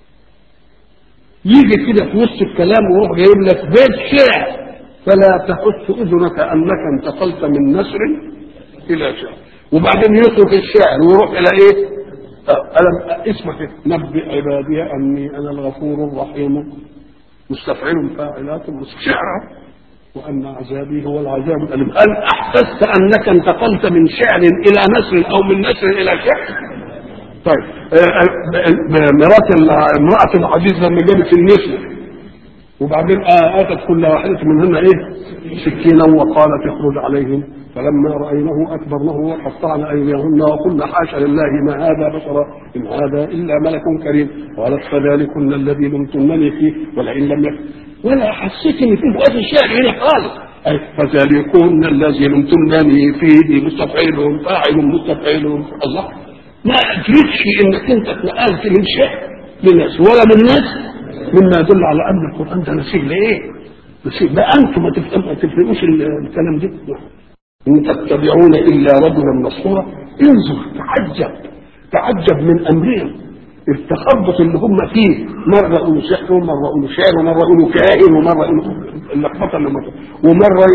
يجي كده في وسط الكلام ويروح جايب لك بيت شعر فلا تحس اذنك انك انتقلت من نسر الى شعر وبعدين يترك الشعر ويروح الى ايه؟ ألم اسمع كده نبئ عبادي اني انا الغفور الرحيم مستفعل فاعلات شعرا وان عذابي هو العذاب الاليم هل احسست انك انتقلت من شعر الى نسر او من نسر الى شعر؟ طيب مرات امرأة العزيز لما جابت النسل وبعدين آتت كل واحدة منهن إيه؟ سكينا وقالت اخرج عليهم فلما رأينه أكبرنه وقطعن أيديهن وقلنا حاشا لله ما هذا بشرا إن هذا إلا ملك كريم قالت فذلكن الذي لمتنني فيه ولئن لم يكن ولا حسيت إن في وقت الشعر هنا خالص أي فذلكن الذي لمتنني فيه مستفعل فاعل مستفعل الله ما أدركش إنك أنت اتنقلت من شعر لناس ولا من ناس مما يدل على أن القرآن ده نسيب لإيه؟ نسيب لا أنتم ما تفهموش الكلام ده إن تتبعون إلا رجلا مسحورا انظر تعجب تعجب من أمرهم التخبط اللي هم فيه مرة يقولوا سحر ومرة يقولوا شعر ومرة يقولوا كاهن ومرة يقولوا اللخبطة اللي مرة ومرة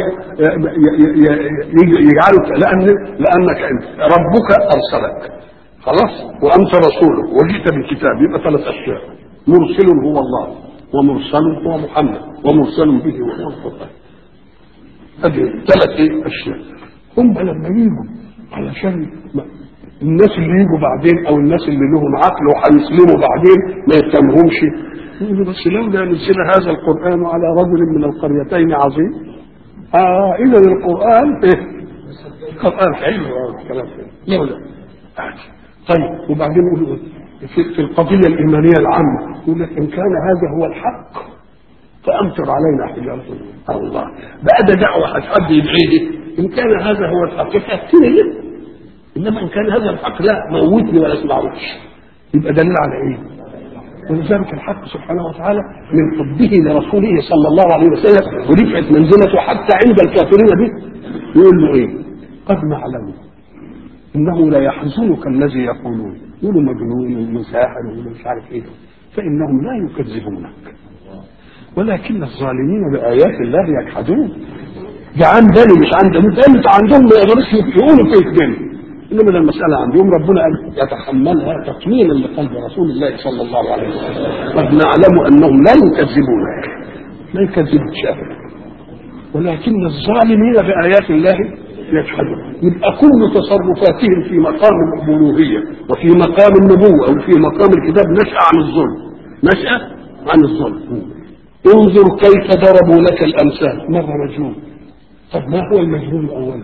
يجعلوا لأن لأنك أنت ربك أرسلك خلاص وأنت رسوله وجئت بالكتاب يبقى ثلاث أشياء مرسل هو الله ومرسل هو محمد ومرسل به وهو القرآن هذه ثلاث أشياء هم لما يجوا علشان الناس اللي يجوا بعدين او الناس اللي لهم عقل وهيسلموا بعدين ما يفهمهمش يقولوا بس لولا نزل هذا القران على رجل من القريتين عظيم اه اذا القران ايه القران حلو الكلام لولا طيب وبعدين يقولوا في, في القضيه الايمانيه العامه يقول لك ان كان هذا هو الحق فامطر علينا حجاره الله بقى ده دعوه حد يدعيه ان كان هذا هو الحق فاتني ليه انما ان كان هذا الحق لا موتني ولا اسمعوش يبقى دليل على ايه؟ ولذلك الحق سبحانه وتعالى من حبه لرسوله صلى الله عليه وسلم ورفعت منزلته حتى عند الكافرين به يقول له ايه؟ قد نعلم انه لا يحزنك الذي يقولون يقولوا مجنون وساحر ومش عارف ايه فانهم لا يكذبونك ولكن الظالمين بايات الله يجحدون ده عندنا مش عندنا انت عندهم ما يقدروش يقولوا كيف دين انما المساله عندهم ربنا قال يتحملها تطمينا لقلب رسول الله صلى الله عليه وسلم قد نعلم انهم لا يكذبونك لا يكذبك ابدا ولكن الظالمين بايات الله يجحدون يبقى كل تصرفاتهم في مقام الالوهيه وفي مقام النبوه او في مقام الكتاب نشا عن الظلم نشا عن الظلم انظر كيف ضربوا لك الامثال مره مجنون طب ما هو المجنون اولا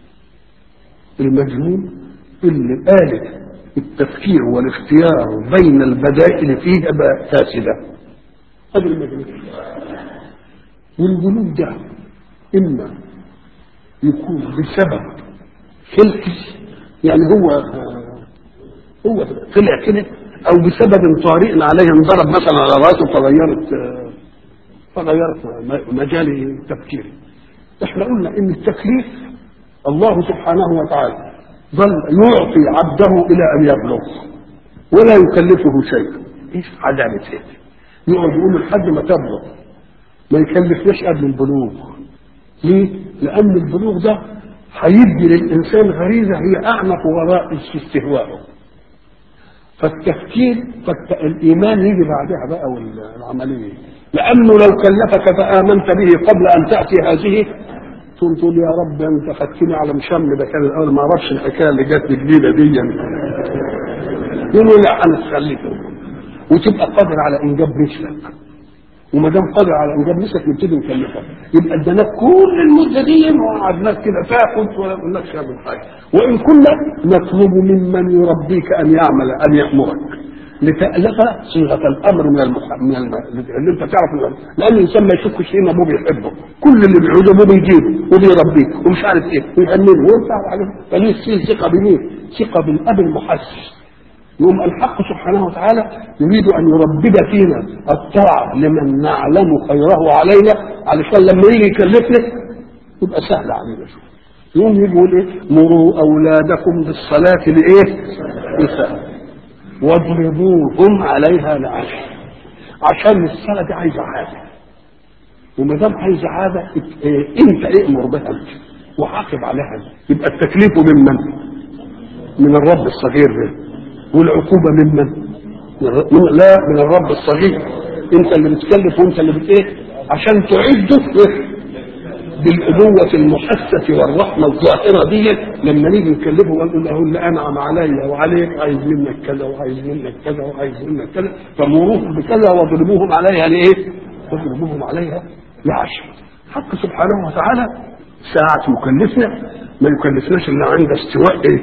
المجنون اللي آلة التفكير والاختيار بين البدائل فيها فاسدة هذا المجنون والجنون ده إما يكون بسبب خلقي يعني هو هو طلع كده أو بسبب طارئ عليه انضرب مثلا على راسه فغيرت فغيرت مجال تفكيري احنا قلنا ان التكليف الله سبحانه وتعالى ظل يعطي عبده الى ان يبلغ ولا يكلفه شيء ايش عدالة هيك يقعد يقول لحد ما تبلغ ما يكلفناش قبل البلوغ ليه؟ لان البلوغ ده هيدي للانسان غريزه هي اعمق وراء استهواءه فالتفكير فالايمان يجي بعدها بقى والعمليه لانه لو كلفك فامنت به قبل ان تاتي هذه تقول تقول يا رب انت خدتني على مشم ده كان الاول ما اعرفش الحكايه اللي جت جديده دي يقولوا لا هنخليك وتبقى قادر على انجاب مثلك وما دام قادر على انجاب مثلك نبتدي نكلفك يبقى اداناك كل المده دي وقعدناك كده تاخد ولا نقول لكش اعمل حاجه وان كنا نطلب ممن يربيك ان يعمل ان يامرك لتألف صيغة الأمر من المح... من الم... اللي أنت تعرف من لأن الإنسان ما يشكش فيه أبوه بيحبه كل اللي بيعوزه أبوه بيجيبه وبيربيه ومش عارف إيه ويأمنه وينفع عليه فليه فيه ثقة بمين؟ ثقة بالأب المحسس يوم الحق سبحانه وتعالى يريد أن يربد فينا الطاعة لمن نعلم خيره علينا علشان لما يجي يكلفنا يبقى سهل علينا شوف يوم يقول إيه؟ مروا أولادكم بالصلاة لإيه؟ لسهل واضربوهم عليها لعنة عشان السنة دي عايزة عادة وما دام عايزة عادة إيه انت ائمر بها انت وعاقب عليها انت. يبقى التكليف ممن؟ من الرب الصغير ده والعقوبة ممن؟ من من- لا من الرب الصغير انت اللي بتكلف وانت اللي بت ايه عشان تعده إيه؟ بالأبوة المحسة والرحمة الظاهرة دي لما نيجي نكلفه ونقول له اللي أنعم علي وعليك عايز منك كذا وعايز منك كذا وعايز منك كذا فمروهم بكذا واضربوهم عليها لإيه؟ واضربوهم عليها لعشر حق سبحانه وتعالى ساعة يكلفنا ما يكلفناش إلا عند استواء إيه؟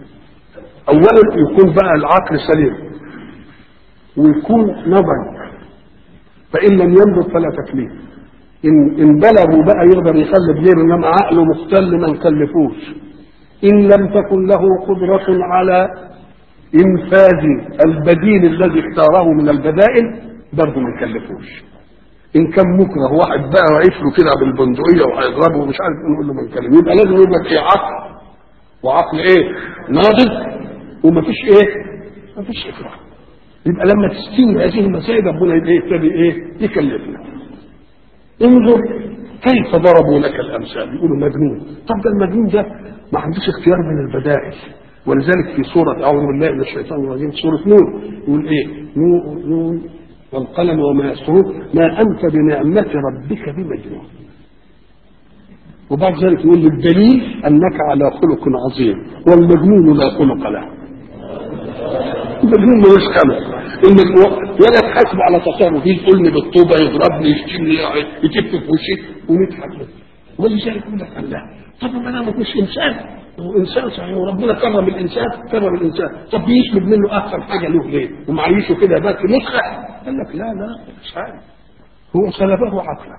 أولا يكون بقى العقل سليم ويكون نضج فإن لم ينضج فلا تكليف إن إن بلغوا بقى يقدر يخلف غيره إنما عقله مختل ما نكلفوش إن لم تكن له قدرة على إنفاذ البديل الذي اختاره من البدائل برضه ما نكلفوش إن كان مكره واحد بقى واقف له كده بالبندقية وهيضربه ومش عارف إيه، نقول له ما نكلم يبقى لازم يبقى إيه عقل وعقل إيه ناضج ومفيش إيه مفيش إكراه يبقى لما تستوي هذه المسائل ربنا يبتدي إيه يكلفنا انظر كيف ضربوا لك الامثال يقولوا مجنون طب ده المجنون ده ما عندوش اختيار من البدائل ولذلك في سورة أعوذ بالله من الشيطان الرجيم سورة نور يقول إيه؟ نور نور والقلم وما يسطرون ما أنت بنعمة ربك بمجنون. وبعد ذلك يقول الدليل أنك على خلق عظيم والمجنون لا خلق له. المجنون ملوش خلق المجنون ولا تحاسب على تصرفه يقولني بالطوبه يضربني يشتمني يتف في وشي ونضحك له ولذلك يقول لك الله طب ما انا مش انسان هو انسان صحيح وربنا كرم الانسان كرم الانسان طب يشمل منه احسن حاجه له ليه ومعيشه كده بس نسخه قال لك لا لا مش عارف هو سلبه عقله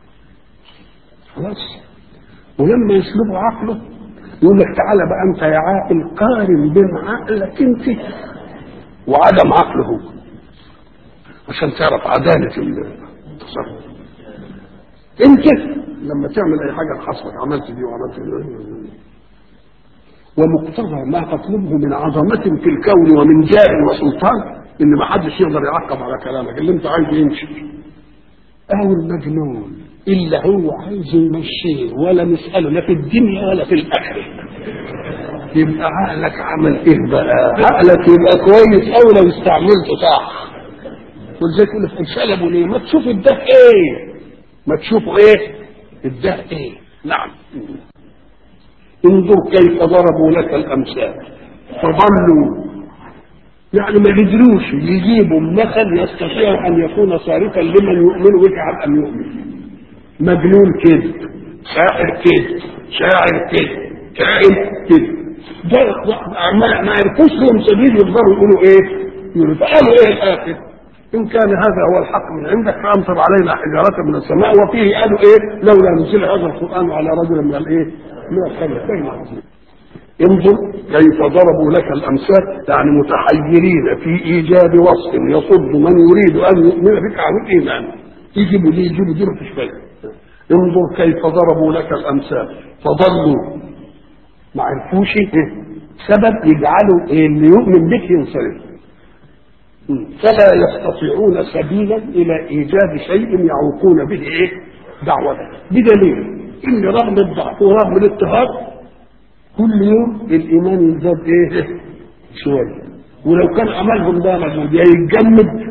خلاص ولما يسلبه عقله يقول لك تعالى بقى انت يا عاقل قارن بين عقلك انت وعدم عقله هو عشان تعرف عدالة التصرف انت لما تعمل اي حاجة تحصلك عملت دي وعملت دي ومقتضى ما تطلبه من عظمة في الكون ومن جاه وسلطان ان ما حدش يقدر يعقب على كلامك اللي انت عايزه يمشي او المجنون الا هو عايز يمشيه ولا نساله لا في الدنيا ولا في الاخره يبقى عقلك عمل ايه بقى عقلك يبقى كويس قوي لو استعملته صح ولذلك يقول لك انشقلبوا ليه ما تشوف الده ايه ما تشوفوا ايه الده ايه نعم انظر كيف ضربوا لك الامثال فضلوا يعني ما قدروش يجيبوا مثل يستطيع ان يكون صارفا لمن يؤمن ويجعل ان يؤمن مجنون كذب ساحر كذب شاعر كذب كائن كذب ده ما ما عرفوش لهم سبيل يقدروا يقولوا ايه؟ يقولوا فقالوا ايه الاخر؟ ان كان هذا هو الحق من عندك فامطر علينا حجاره من السماء وفيه قالوا ايه؟ لولا نزل هذا القران على رجل من الايه؟ من الخلفين عظيم. انظر كيف ضربوا لك الامثال يعني متحيرين في ايجاد وصف يصد من يريد ان يؤمن بك عن الايمان يجيبوا دي يجيبوا دي مفيش فايده انظر كيف ضربوا لك الامثال فضلوا ما عرفوش إيه؟ سبب يجعلوا إيه اللي يؤمن بك ينصرف فلا يستطيعون سبيلا الى ايجاد شيء يعوقون به ايه دعوته بدليل ان رغم الضعف ورغم الاضطهاد كل يوم الايمان يزداد ايه شويه ولو كان عملهم ده مجهود يا يتجمد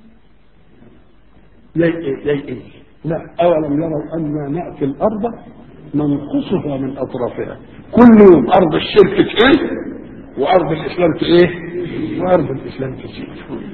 يا ايه لا اولم يروا انا ناتي الارض ننقصها من اطرافها كل يوم ارض الشرك تقل وارض الاسلام ايه وارض الاسلام تزيد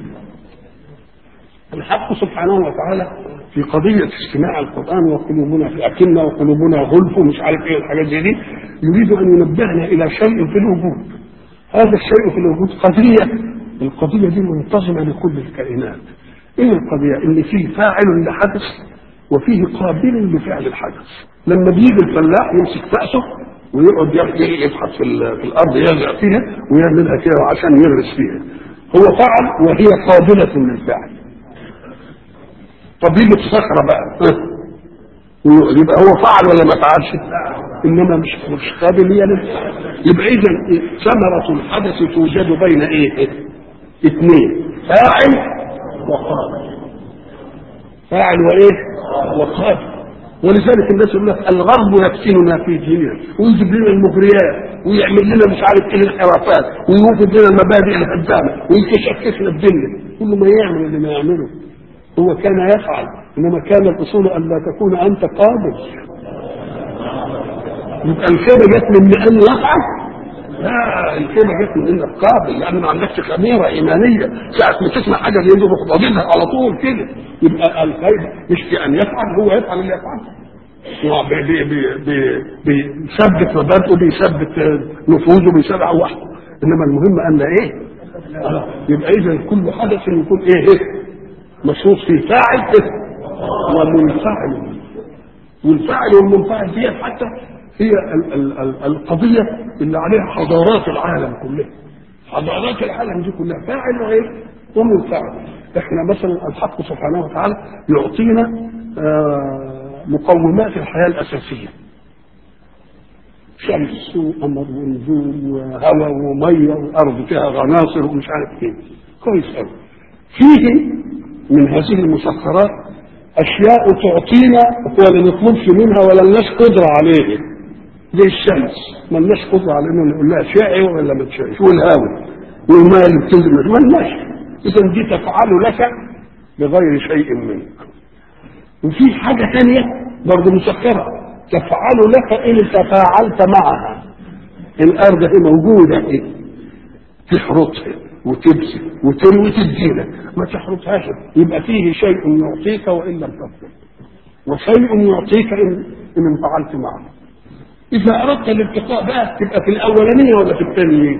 الحق سبحانه وتعالى في قضية استماع القرآن وقلوبنا في أكنة وقلوبنا غلف ومش عارف ايه الحاجات دي, دي يريد أن ينبهنا إلى شيء في الوجود هذا الشيء في الوجود قضية القضية دي منتظمة لكل الكائنات ايه القضية ان فيه فاعل لحدث وفيه قابل لفعل الحدث لما بيجي الفلاح يمسك فأسه ويقعد يبحث في, في الارض يزرع فيها ويعملها كده عشان يغرس فيها هو فعل وهي قابلة للفعل طب يجي الصخرة بقى يبقى هو فعل ولا ما فعلش انما مش مش قابل هي للفعل يبقى اذا ثمرة الحدث توجد بين ايه اثنين فاعل وقابل فاعل وايه وقابل ولذلك الناس يقول لك الغرب يفتننا في ديننا ويجيب لنا المغريات ويعمل لنا مش عارف ايه الانحرافات ويوجد لنا المبادئ الهدامه ويكشكشنا الدنيا كل ما يعمل اللي ما يعمله هو كان يفعل انما كان الاصول ان لا تكون انت قابل يبقى الكلمه جت من ان يفعل لا الكلمه جت من انك قابل لان ما عندكش خميره ايمانيه ساعه ما تسمع حاجه زي دي روح ضابطها على طول كده يبقى الخير مش في ان يفعل هو يفعل اللي يفعله هو بي- بي- بي- بي- بيثبت مبادئه بيثبت نفوذه بيثبت وحده انما المهم ان ايه؟ آه، يبقى اذا كل حدث يكون ايه؟ إيه؟ مشروط فيه فاعل إيه؟ ومنفعل والفاعل والمنفعل دي حتى هي ال- ال- ال- القضيه اللي عليها حضارات العالم كلها حضارات العالم دي كلها فاعل وايه؟ ومنفعل احنا مثلا الحق سبحانه وتعالى يعطينا آه، مقومات الحياه الاساسيه شمس وقمر ونجوم وهواء وميه وارض فيها عناصر ومش عارف ايه كويس قوي فيه من هذه المسخرات اشياء تعطينا ولا نطلبش منها ولا لناش قدره عليها زي الشمس ما لناش قدره على انه نقول لها شعي ولا ما تشعيش والهواء والماء اللي بتنزل ما لناش اذا دي تفعل لك بغير شيء منك وفي حاجه ثانيه برضه مسخره تفعل لك ان تفاعلت معها الارض هي موجوده هي تحرطها وتبسط وتروي تدينا ما تحرطهاش يبقى فيه شيء يعطيك وان لم تطلب وشيء يعطيك ان ان انفعلت معه اذا اردت الارتقاء بقى تبقى في الاولانيه ولا في الثانيه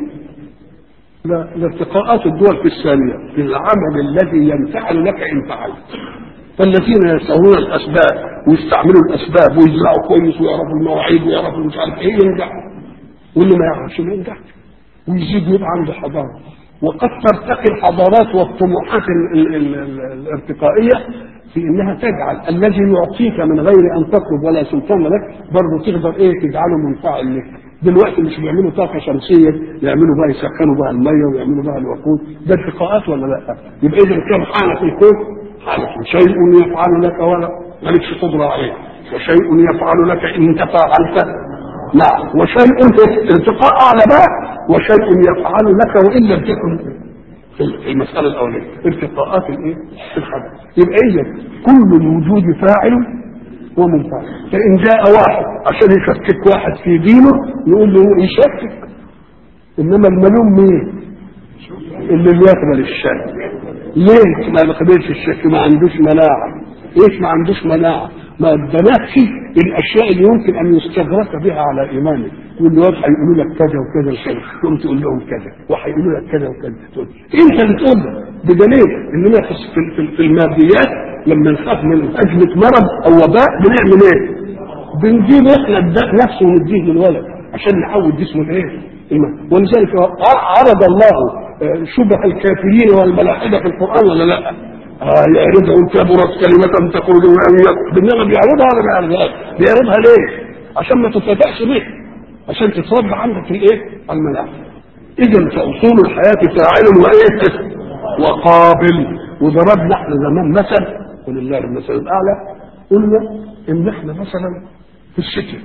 لا الارتقاءات الدول في الثانيه في العمل الذي ينفعل لك ان فعلت فالذين يستهون الاسباب ويستعملوا الاسباب ويزرعوا كويس ويعرفوا المواعيد ويعرفوا مش عارف ايه ينجحوا واللي ما يعرفش ما ينجحش ويزيد يبقى عنده حضاره وقد ترتقي الحضارات والطموحات ال ال ال ال الارتقائيه في انها تجعل الذي يعطيك من غير ان تطلب ولا سلطان لك برضه تقدر ايه تجعله منفعل لك دلوقتي مش بيعملوا طاقه شمسيه يعملوا بقى يسخنوا بقى الميه ويعملوا بقى الوقود ده ارتقاءات ولا لا؟ يبقى اذا كم حاله في الكون؟ حاله شيء يفعل لك ولا مالكش قدره عليه وشيء يفعل لك ان تفاعلت نعم وشيء في ارتقاء اعلى بقى وشيء يفعل لك وان لم تكن في المساله الاوليه ارتقاءات الايه؟ الحدث يبقى اذا كل الوجود فاعل ومنفعل فان جاء واحد عشان يشكك واحد في دينه يقول له يشكك انما الملوم مين؟ اللي بيقبل الشك ليه ما بيقبلش الشك ما عندوش مناعه ايش ما عندوش مناعه ما ادناكش الاشياء اللي يمكن ان يستدرك بها على ايمانك يقول له هيقولوا لك كذا وكذا وكذا تقوم تقول لهم كذا وهيقولوا لك كذا وكذا تقول انت اللي تقول ده بدليل اننا في, في, في الماديات لما نخاف من هجمه مرض او وباء بنعمل ايه؟ بنجيب احنا الداء نفسه ونديه للولد عشان نعود جسمه الايه؟ ولذلك عرض الله شبه الكافرين والملاحده في القران ولا لا؟ آه يعرضها كبرت كلمة تخرج من أن إنما بيعرضها ولا بيعرضها؟ بيعرضها ليه؟ عشان ما تتبعش به عشان تتربى عندك الايه؟ الملاحة إذا فأصول الحياة فاعل وإيه؟ وقابل وضربنا احنا زمان مثل ولله المثل الأعلى قلنا إن احنا مثلا في الشتاء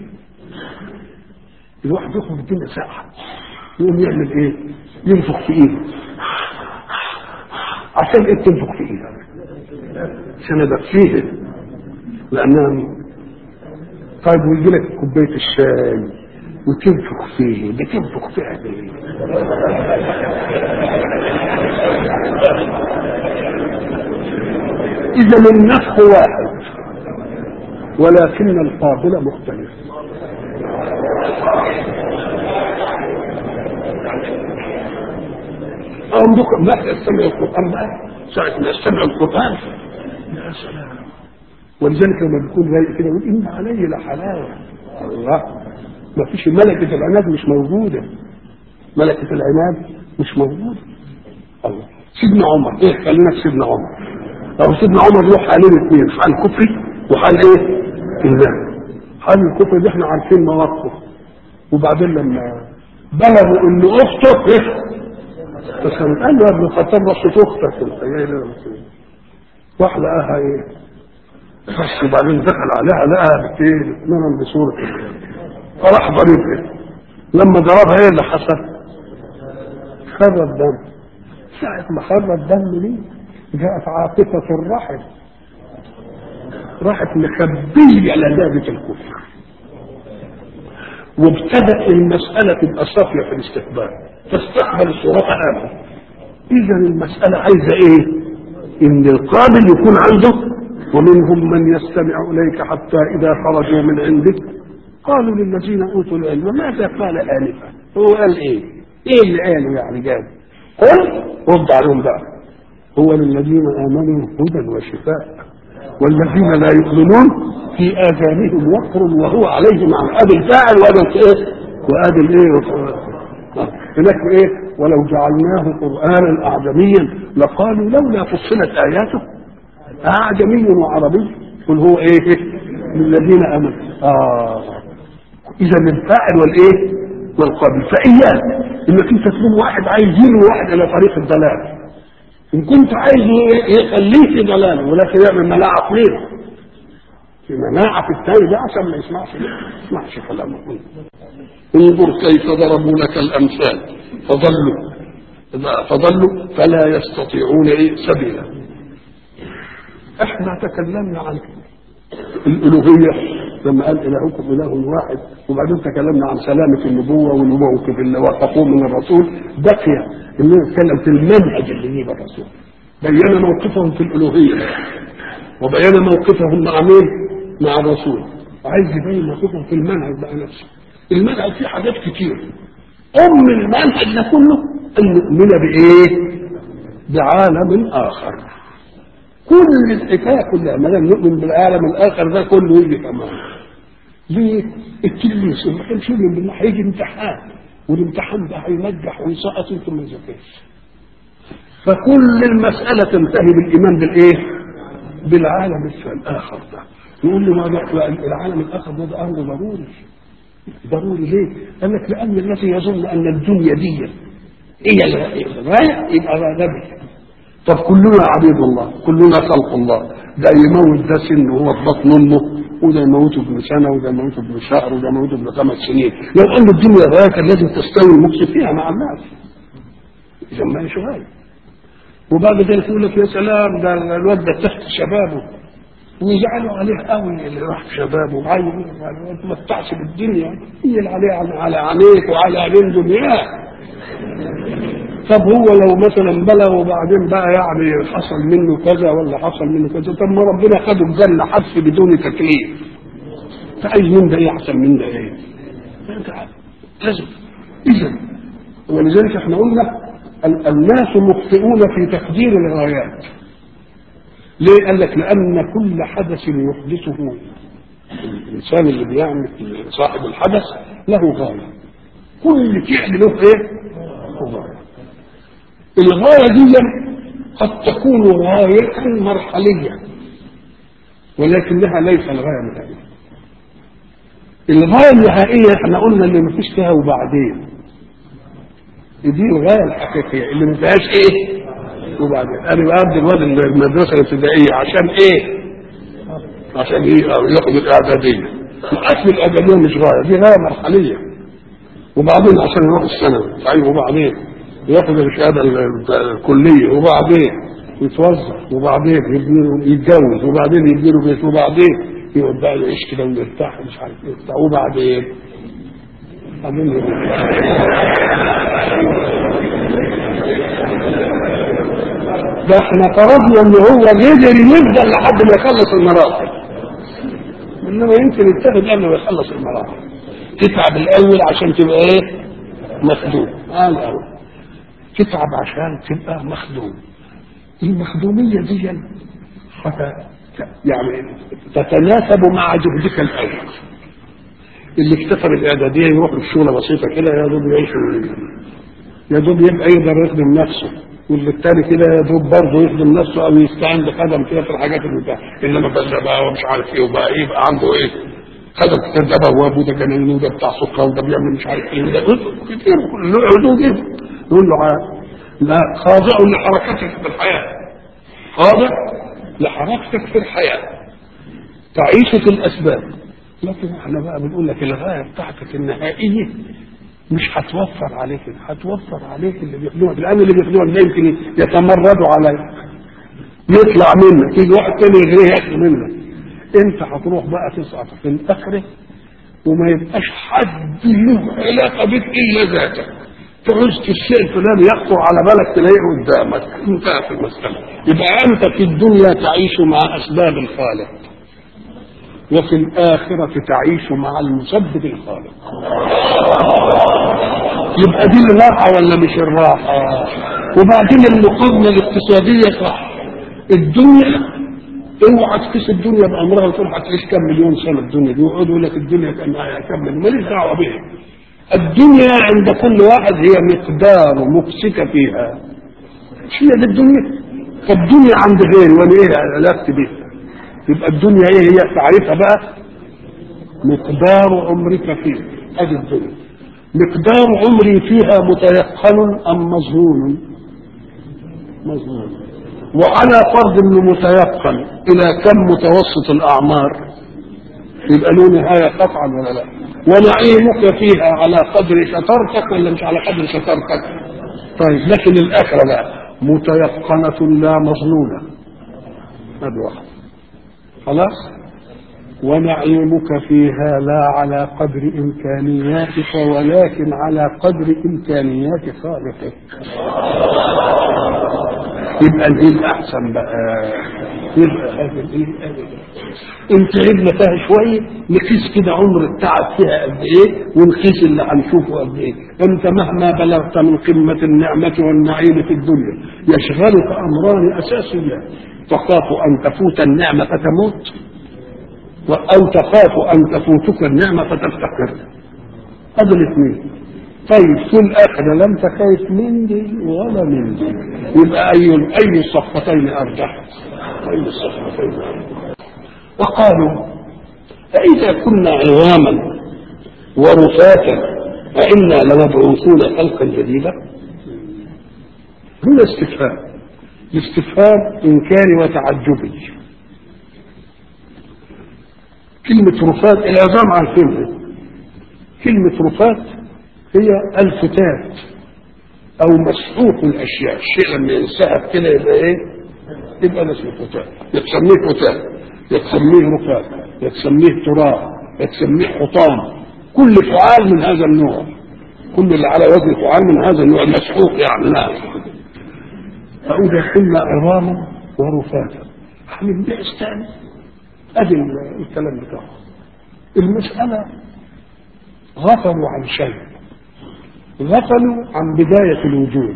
الواحد يخرج الدنيا ساقعة يقوم يعمل إيه؟ ينفخ في إيده عشان ايه تنفخ في ايدك عشان ادفيه لانها طيب ويجي لك كوبايه الشاي وتنفخ فيه بتنفخ فيها ليه؟ اذا النفخ واحد ولكن القابل مختلف عندكم ما يستمع القرآن بقى ساعة ما يستمع القرآن يا سلام ولذلك لما بيكون رايق كده يقول إن عليه لحلاوة الله ما فيش ملكة العناد مش موجودة ملكة العناد مش موجودة الله سيدنا عمر ايه خلينا في سيدنا عمر لو سيدنا عمر له حالين اثنين حال كفري وحال ايه؟ ايمان حال الكفر دي احنا عارفين مواقفه وبعدين لما بلغوا ان اخته ايه بس قال له يا ابن الخطاب رشت اختك انت جاي ليه واحده لقاها ايه بس وبعدين دخل عليها لقاها بتين اتمرن بصورة فراح ضريب لما ضربها ايه اللي حصل؟ خر الدم ساعة ما خر الدم دي جاءت عاطفة الرحم راحت مخبية لذابة الكفر وابتدأ المسألة تبقى صافية في الاستقبال تستقبل الصورة هذا إذا المسألة عايزة إيه؟ إن القابل يكون عنده ومنهم من يستمع إليك حتى إذا خرجوا من عندك قالوا للذين أوتوا العلم ماذا قال آنفا هو قال إيه إيه اللي قاله يعني جاب قل رد عليهم بقى هو للذين آمنوا هدى وشفاء والذين لا يؤمنون في آذانهم وقر وهو عليهم عن أبي الفاعل وأبي إيه وأبي الإيه هناك إيه ولو جعلناه قرآنا أعجميا لقالوا لولا فصلت آياته أعجمي وعربي قل هو إيه للذين آمنوا آه إذا الفاعل والإيه والقابل فإياك إنك أنت تكون واحد عايز يرمي واحد إلى طريق الضلال إن كنت عايز يخليه في ضلاله ولكن يعمل مناعة عقلية في مناعة في التاني ده عشان ما يسمعش ما يسمعش كلامه انظر كيف ضربوا لك الأمثال فضلوا فضلوا فلا يستطيعون إيه سبيلا احنا تكلمنا عن الالوهيه لما قال الهكم اله واحد وبعدين تكلمنا عن سلامه النبوه والموقف اللي وقفوه من الرسول بقي اننا نتكلم في المنهج اللي يجيب الرسول بين موقفهم في الالوهيه وبين موقفهم مع مين؟ مع الرسول عايز يبين موقفهم في المنهج بقى نفسه المنهج فيه حاجات كتير ام المنهج ده كله ان نؤمن بايه؟ بعالم اخر كل الحكايه كلها ما دام نؤمن بالعالم الاخر ده كله يجي كمان ليه؟ التلميذ ما كانش يؤمن بالله هيجي امتحان والامتحان ده هينجح ويسقط انتم ما يذاكرش فكل المسألة تنتهي بالإيمان بالإيه؟ بالعالم الآخر ده نقول له ما العالم الآخر ده, ده أمر ضروري ضروري ليه؟ قال لك لأن الذي يظن أن الدنيا دي هي الغاية يبقى غبي طب كلنا عبيد الله كلنا خلق الله ده يموت ده سن وهو في بطن امه وده يموته ابن سنه وده يموته ابن شهر وده يموته ابن خمس سنين لو ان الدنيا غايه كان لازم تستوي المكس فيها مع الناس اذا ما هيش غايه وبعد ذلك يقول لك يا سلام ده الواد ده تحت شبابه ويزعلوا عليه قوي اللي راح في شبابه وعايز ما تمتعش بالدنيا هي اللي عليه على عينيك وعلى عينين دنياه طب هو لو مثلا بلغ وبعدين بقى يعني حصل منه كذا ولا حصل منه كذا طب ما ربنا خده الجنه حذف بدون تكليف انت عايز من ده ايه احسن من ده ايه؟ لازم اذا ولذلك احنا قلنا الناس مخطئون في تقدير الغايات ليه؟ قال لك لأن كل حدث يحدثه الإنسان اللي بيعمل صاحب الحدث له غاية كل فعل له إيه؟ غاية الغاية دي قد تكون غاية مرحلية ولكنها ليس الغاية النهائية الغاية النهائية احنا قلنا اللي مفيش فيها وبعدين دي الغاية الحقيقية اللي ما فيهاش ايه وبعدين انا بقضي الواد المدرسة الابتدائية عشان ايه عشان ايه ياخد الاعدادية اصل الاعدادية مش غاية دي غاية مرحلية وبعدين عشان يروح الثانوي طيب وبعدين ياخد الشهاده الكليه وبعدين يتوظف وبعدين يتجوز وبعدين يبني له بيت وبعدين يقعد بقى يعيش كده ويرتاح مش عارف ايه وبتاع وبعدين بعدين ده احنا فرضنا ان هو قدر يفضل لحد ما يخلص المراحل انما يمكن يتخذ قبل ما يخلص المراحل تتعب الاول عشان تبقى ايه مخدوم اه الاول تتعب عشان تبقى مخدوم المخدومية دي يعني تتناسب مع جهدك الأول اللي اكتفى بالإعدادية يروح بشغلة بسيطة كده يا دوب يعيش يا دوب يبقى يقدر يخدم نفسه واللي التاني كده يا دوب برضه يخدم نفسه أو يستعين بخدم كده في الحاجات اللي بتاع إنما بقى بقى ومش عارف إيه وبقى إيه يبقى عنده إيه خدم كده ده بواب وده جنين وده بتاع سكر وده بيعمل مش عارف إيه وده كتير له حدود إيه يقول له لا خاضع لحركتك في الحياة خاضع لحركتك في الحياة تعيش في الأسباب لكن احنا بقى بنقول لك الغاية بتاعتك النهائية مش هتوفر عليك هتوفر عليك اللي بيخدمك لأن اللي بيخدمك ده يمكن يتمردوا عليك يطلع منك يجي واحد تاني يغريه ياخد منك انت هتروح بقى تسقط في الاخره وما يبقاش حد له علاقه بك الا ذاتك تعوز الشيء الفلاني يخطر على بالك تلاقيه قدامك انتهى في المساله يبقى انت في الدنيا تعيش مع اسباب الخالق وفي الآخرة تعيش مع المسبب الخالق يبقى دي الراحة ولا مش الراحة وبعدين المقارنة الاقتصادية صح الدنيا اوعى تقيس الدنيا بامرها وتقول هتعيش كم مليون سنه الدنيا دي ويقعدوا يقول لك الدنيا كان كم مليون ماليش دعوه بيها الدنيا عند كل واحد هي مقدار مكسك فيها مش هي دي الدنيا فالدنيا عند غيري وانا ايه علاقتي بيها يبقى الدنيا ايه هي تعريفها بقى مقدار عمرك فيها ادي الدنيا مقدار عمري فيها متيقن ام مظنون مظنون وعلى فرض انه متيقن الى كم متوسط الاعمار يبقى له نهايه قطعا ولا لا ونعيمك فيها على قدر شطارتك ولا مش على قدر شطارتك طيب لكن الاخره لا متيقنه لا مظنونه هذا واحد خلاص ونعيمك فيها لا على قدر امكانياتك ولكن على قدر امكانيات خالقك يبقى الايه الاحسن بقى يبقى هذا الايه انت عبنا فيها شويه نقيس كده عمر التعب فيها قد ايه ونقيس اللي هنشوفه قد ايه انت مهما بلغت من قمه النعمه والنعيم في الدنيا يشغلك امران اساسيان تخاف ان تفوت النعمه فتموت او تخاف ان تفوتك النعمه فتفتقر هذا الاثنين طيب في الاخره لا انت خايف من دي ولا من دي يبقى اي اي الصفتين ارجح اي الصفتين أرجح. وقالوا أإذا كنا عظاما ورفاتا أئنا لمبعوثون خلقا جديدا هنا استفهام الاستفهام إنكاري وتعجبي كلمة رفات العظام عارفينها كلمة رفات هي الفتات أو مسحوق الأشياء الشيء لما ينسحب كده يبقى إيه؟ يبقى ده اسمه فتات يتسميه فتات يتسميه رفات يتسميه تراب يتسميه حطام كل فعال من هذا النوع كل اللي على وزن فعال من هذا النوع المسحوق يعني نعم فإذا كنا عظاما ورفاتا حمل بإحسان ادي الكلام بتاعه المسألة غفلوا عن شيء غفلوا عن بداية الوجود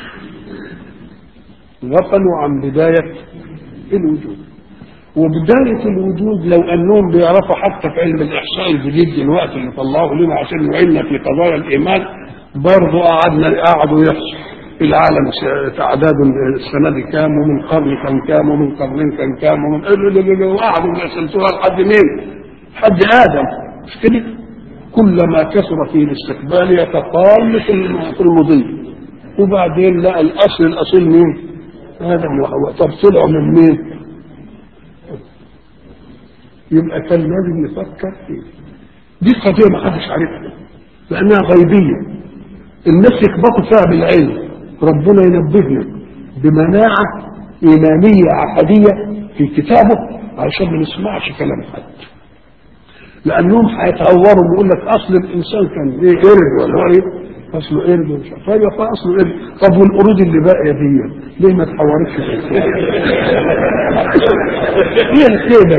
غفلوا عن بداية الوجود وبداية الوجود لو أنهم بيعرفوا حتى في علم الإحصاء الجديد دلوقتي اللي طلعوه لنا عشان يعيننا في قضايا الإيمان برضه قعدنا قعدوا يحصوا العالم تعداد السنه دي كام ومن قرن كان كام ومن قرنين كان كام ومن وقعدوا يسلسلوها لحد مين؟ حد ادم مش كده؟ كلما كثر في الاستقبال يتقال في المضي وبعدين لا الاصل الاصيل مين؟ ادم وحواء طب طلعوا من مين؟ يبقى كان لازم نفكر فيه دي قضيه ما حدش عارفها لانها غيبيه الناس يخبطوا فيها بالعلم ربنا ينبهنا بمناعة إيمانية عقدية في كتابه علشان ما نسمعش كلام حد لأنهم هيتهوروا ويقول لك أصل الإنسان كان إيه قرد ولا هو إيه؟ أصله قرد ومش عارف طيب يا أخويا أصله قرد طب والقرود اللي باقية دي ليه ما تحورتش إيه الكيبة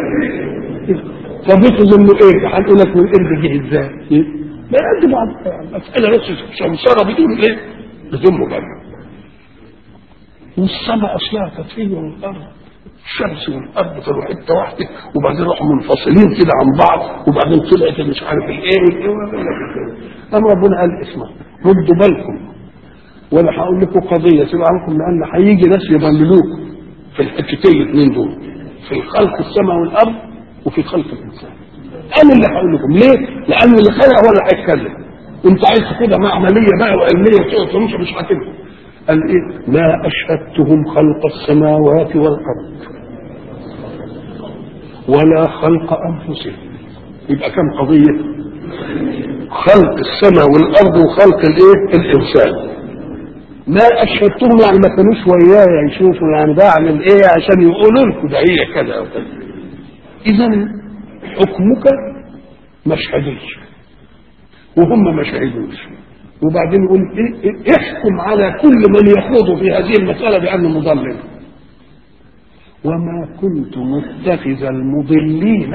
طب افرض إنه إيه؟ هنقول لك والقرد جه إزاي؟ إيه؟ ما يقدم بعض مسألة بس شمسرة بدون إيه؟ بدون مبرر والسماء اصلها تطفيه من الارض الشمس والارض كانوا حته واحده وبعدين راحوا منفصلين كده عن بعض وبعدين طلعت مش عارف الايه والايه اما ربنا قال اسمع ردوا بالكم ولا هقول لكم قضيه سيبوا عنكم لان هيجي ناس يضللوكم في الحتتين الاثنين دول في خلق السماء والارض وفي خلق الانسان انا اللي هقول لكم ليه؟ لان اللي خلق هو اللي هيتكلم انت عايز كده مع عمليه بقى وعلميه تقعد مش مش هتنفع قال ايه ما اشهدتهم خلق السماوات والارض ولا خلق انفسهم يبقى كم قضيه خلق السماء والارض وخلق الايه الانسان ما اشهدتهم يعني ما كانوش ويايا يشوفوا يعني بعمل ايه عشان يقولوا لكم ده هي كذا وكذا اذا حكمك ما شهدوش وهم ما شهدوش وبعدين يقول إيه إيه احكم على كل من يخوض في هذه المسألة بأنه مضلل وما كنت متخذ المضلين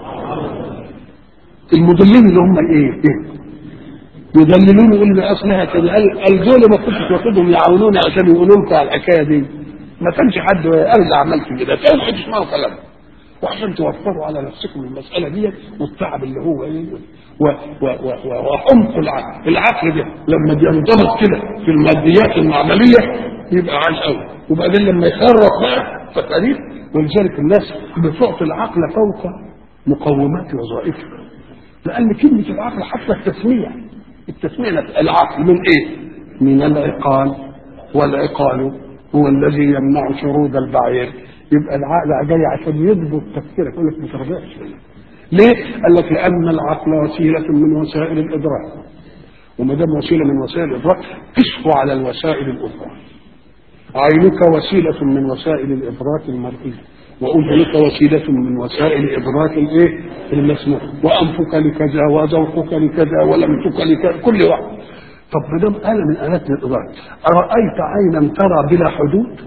المضلين اللي هم ايه؟ ايه؟ يضللون يقول لي اصلها كده قال قال دول ما كنتش واخدهم يعاونوني عشان يقولوا لكم على الحكايه دي ما كانش حد قال اللي عملت كده كانوا حد يسمعوا كلام وعشان توفروا على نفسكم المساله دي والتعب اللي هو ايه و- و- و- و- وعمق العقل العقل ده لما بينضبط كده في الماديات المعمليه يبقى عال قوي وبعدين لما يخرق بقى تقارير ولذلك الناس بتعطي العقل فوق مقومات وظائفه لان كلمه العقل حتى التسميه التسميه نفسها العقل من ايه؟ من العقال والعقال هو الذي يمنع شرود البعير يبقى العقل جاي عشان يضبط تفكيرك يقول لك ما ترضاش ليه؟ قال لك لان العقل وسيله من وسائل الادراك وما دام وسيله من وسائل الادراك تشفو على الوسائل الاخرى عينك وسيله من وسائل الادراك المرئي واذنك وسيله من وسائل ادراك الايه؟ المسموع وانفك لكذا وذوقك لكذا ولمسك لكذا كل واحد طب ما دام آلة من آلات الإدراك أرأيت عينا ترى بلا حدود؟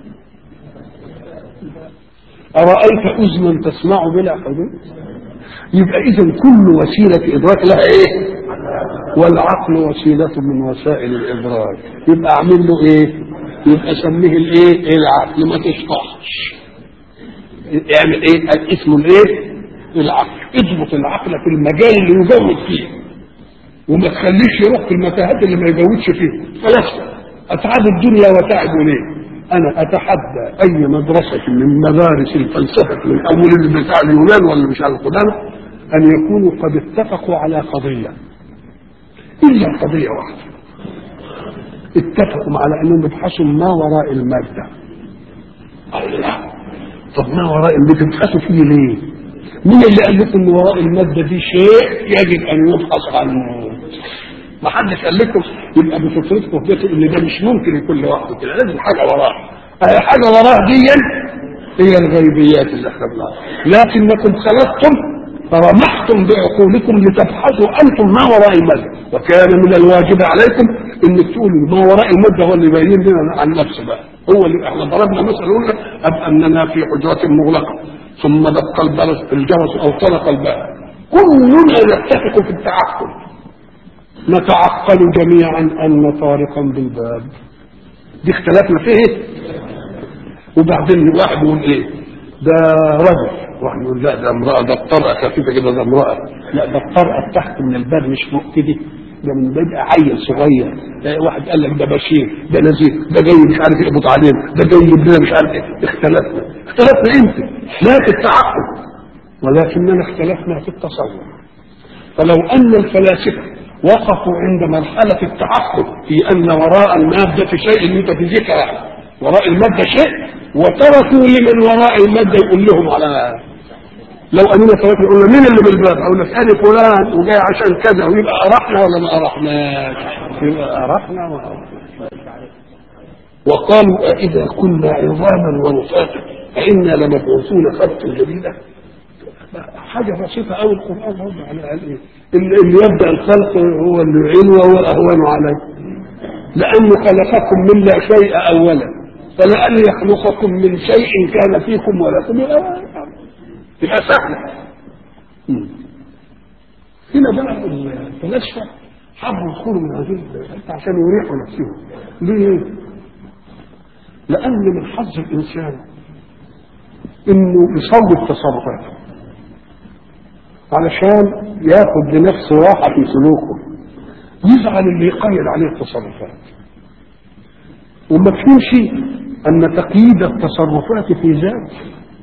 أرأيت أذنا تسمع بلا حدود؟ يبقى إذا كل وسيلة إدراك لها إيه؟ والعقل وسيلة من وسائل الإدراك يبقى أعمل له إيه؟ يبقى سميه الإيه؟ العقل ما تشطحش اعمل إيه؟ اسمه الإيه؟ العقل اضبط العقل في المجال اللي يجود فيه وما تخليش يروح في المتاهات اللي ما يجودش فيه خلاص اتعب الدنيا وتعب ليه انا اتحدى اي مدرسه من مدارس الفلسفه من اول بتاع اليونان ولا مش على القدامى ان يكونوا قد اتفقوا على قضيه الا قضيه واحده اتفقوا على انهم يبحثوا ما وراء الماده الله طب ما وراء الماده بتبحثوا فيه ليه؟ مين اللي قال لكم ان وراء الماده دي شيء يجب ان يبحث عنه؟ ما حدش قال لكم يبقى بفطرتكم كده ان ده مش ممكن يكون لوحده كده لازم حاجه وراه هي حاجه وراه دي هي الغيبيات اللي احنا بنعرفها لكنكم خلقتم فرمحتم بعقولكم لتبحثوا انتم ما وراء الماده وكان من الواجب عليكم انك تقولوا ما وراء الماده هو اللي يبين لنا عن نفسه بقى هو اللي احنا ضربنا مثلا قلنا اب اننا في حجره مغلقه ثم دق البرس الجرس او طرق الباب كلنا نتفق في التعقل نتعقل جميعا ان طارقا بالباب دي اختلفنا فيه وبعدين واحد يقول ايه ده رجل واحد يقول لا ده امرأة ده الطرقة خفيفة كده ده امرأة لا ده الطرقة تحت من الباب مش فوق كده ده من بيبقى عيل صغير ده واحد قال لك ده بشير ده نزيل ده جاي مش عارف يقبض علينا ده جاي يجيب لنا مش عارف ايه اختلفنا اختلفنا امتى؟ لا في التعقل ولكننا اختلفنا في التصور فلو ان الفلاسفه وقفوا عند مرحلة التعقل في أن وراء المادة شيء ميتافيزيكا يعني وراء المادة شيء وتركوا لمن وراء المادة يقول لهم على لو أننا تركنا قلنا مين اللي بالباب؟ أقول لك أنا فلان وجاي عشان كذا ويبقى أرحنا ولا ما أرحناش؟ يبقى أرحنا وما أرحناش وقالوا أإذا كنا عظاما ورفاتا أئنا لمبعوثون خلقا جديدا حاجة بسيطة أوي القرآن برضه على قال إيه؟ اللي اللي يبدأ الخلق هو اللي يعين وهو الأهون عليه. لأنه خلقكم من لا شيء أولا فلأن يخلقكم من شيء كان فيكم ولكم يبقى يبقى سهلة. هنا بقى الفلاسفة حبوا يدخلوا من هذه الحتة عشان يريحوا نفسهم. ليه؟ لأن من حظ الإنسان إنه يصوب تصرفاته. علشان ياخد لنفسه راحه في سلوكه يزعل اللي يقيد عليه التصرفات وما تفهمش ان تقييد التصرفات في ذات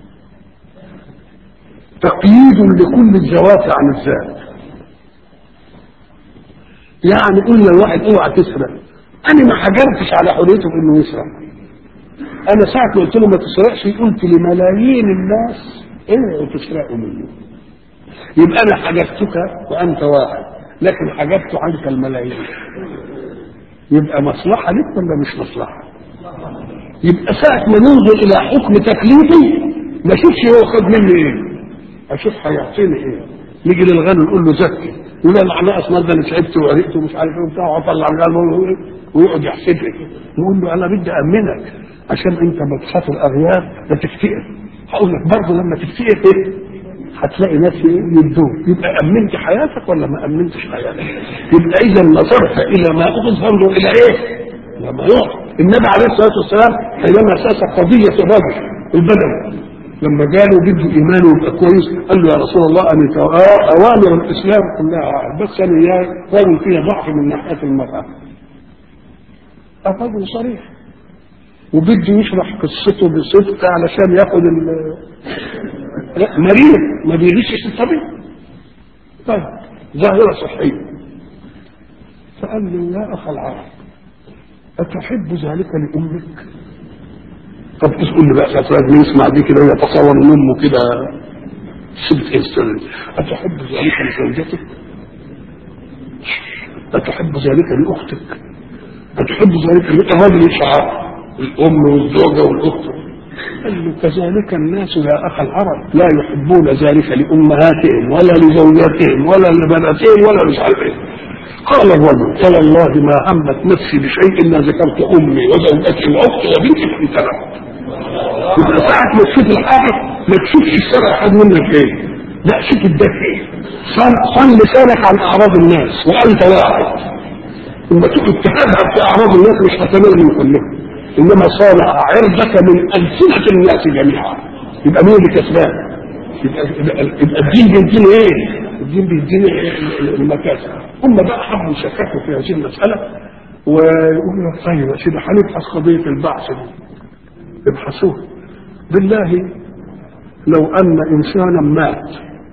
تقييد لكل الذوات عن الذات يعني قلنا الواحد اوعى تسرق انا ما حجرتش على حريته انه يسرق انا ساعه ما قلت له ما تسرقش قلت لملايين الناس اوعوا تسرقوا منه يبقى انا حجبتك وانت واحد لكن حجبت عنك الملايين يبقى مصلحه لك ولا مش مصلحه يبقى ساعه ما ننظر الى حكم تكليفي ما اشوفش هو خد مني ايه اشوف هيعطيني ايه نيجي للغني نقول له زكي يقول له معناه اصلا ده انا تعبت وعرقت ومش عارف ايه وبتاع واطلع الغني ويقعد يحسب لي نقول له انا بدي امنك عشان انت ما تخاف الاغيار لا تفتقر هقول لك برضه لما تفتقر ايه هتلاقي ناس يدوك يبقى امنت حياتك ولا ما امنتش حياتك يبقى اذا نظرت الى ما اخذ فانظر الى ايه لما يقع النبي عليه الصلاه والسلام حينما اسس قضيه الرجل البدوي لما قالوا بده ايمانه يبقى كويس قال له يا رسول الله انا اوامر الاسلام كلها بس انا يا راجل فيها ضعف من ناحيه المراه الرجل صريح وبده يشرح قصته بصدق علشان ياخد ال مريض ما بيغشش الطبيب طيب ظاهره صحيه فقال له يا اخ العرب اتحب ذلك لامك طب تقول لي بقى افراد مين يسمع دي كده ويتصور ان امه كده سبت ايه اتحب ذلك لزوجتك اتحب ذلك لاختك اتحب ذلك الرجل يشعر الام والزوجه والاخت قال له كذلك الناس يا اخ العرب لا يحبون ذلك لامهاتهم ولا لزوجاتهم ولا لبناتهم ولا مش عارف ايه قال الرجل فوالله ما همت نفسي بشيء الا ذكرت امي وزوجتي واختي وبنتي فانتبهت يبقى ساعة ما تشوف الحاجة ما تشوفش الشرع خد منك ايه لا شوف الدفع ايه صن صن لسانك عن اعراض الناس وانت واحد لما تيجي تهدها في اعراض الناس مش هتنال من كلهم انما صان عرضك من السنه الناس جميعا يبقى مين اللي كسبان يبقى, يبقى, يبقى الدين بيديني ايه الدين بيديني المكاسب هم بقى حبوا يشككوا في هذه المساله ويقولوا لك طيب يا سيدي هنبحث قضيه البعث دي ابحثوه بالله لو ان انسانا مات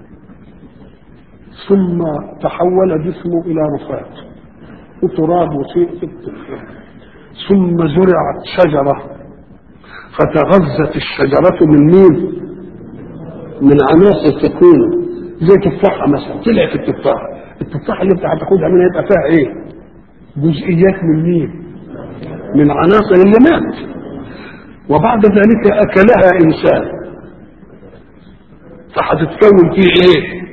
ثم تحول جسمه الى رفات وتراب وشيء ثم زرعت شجرة فتغذت الشجرة من مين؟ من عناصر تكوينه زي تفاحة مثلا طلعت التفاحة التفاحة اللي انت هتاخدها منها يبقى فيها ايه؟ جزئيات من مين؟ من عناصر اللي مات وبعد ذلك أكلها إنسان فهتتكون فيه ايه؟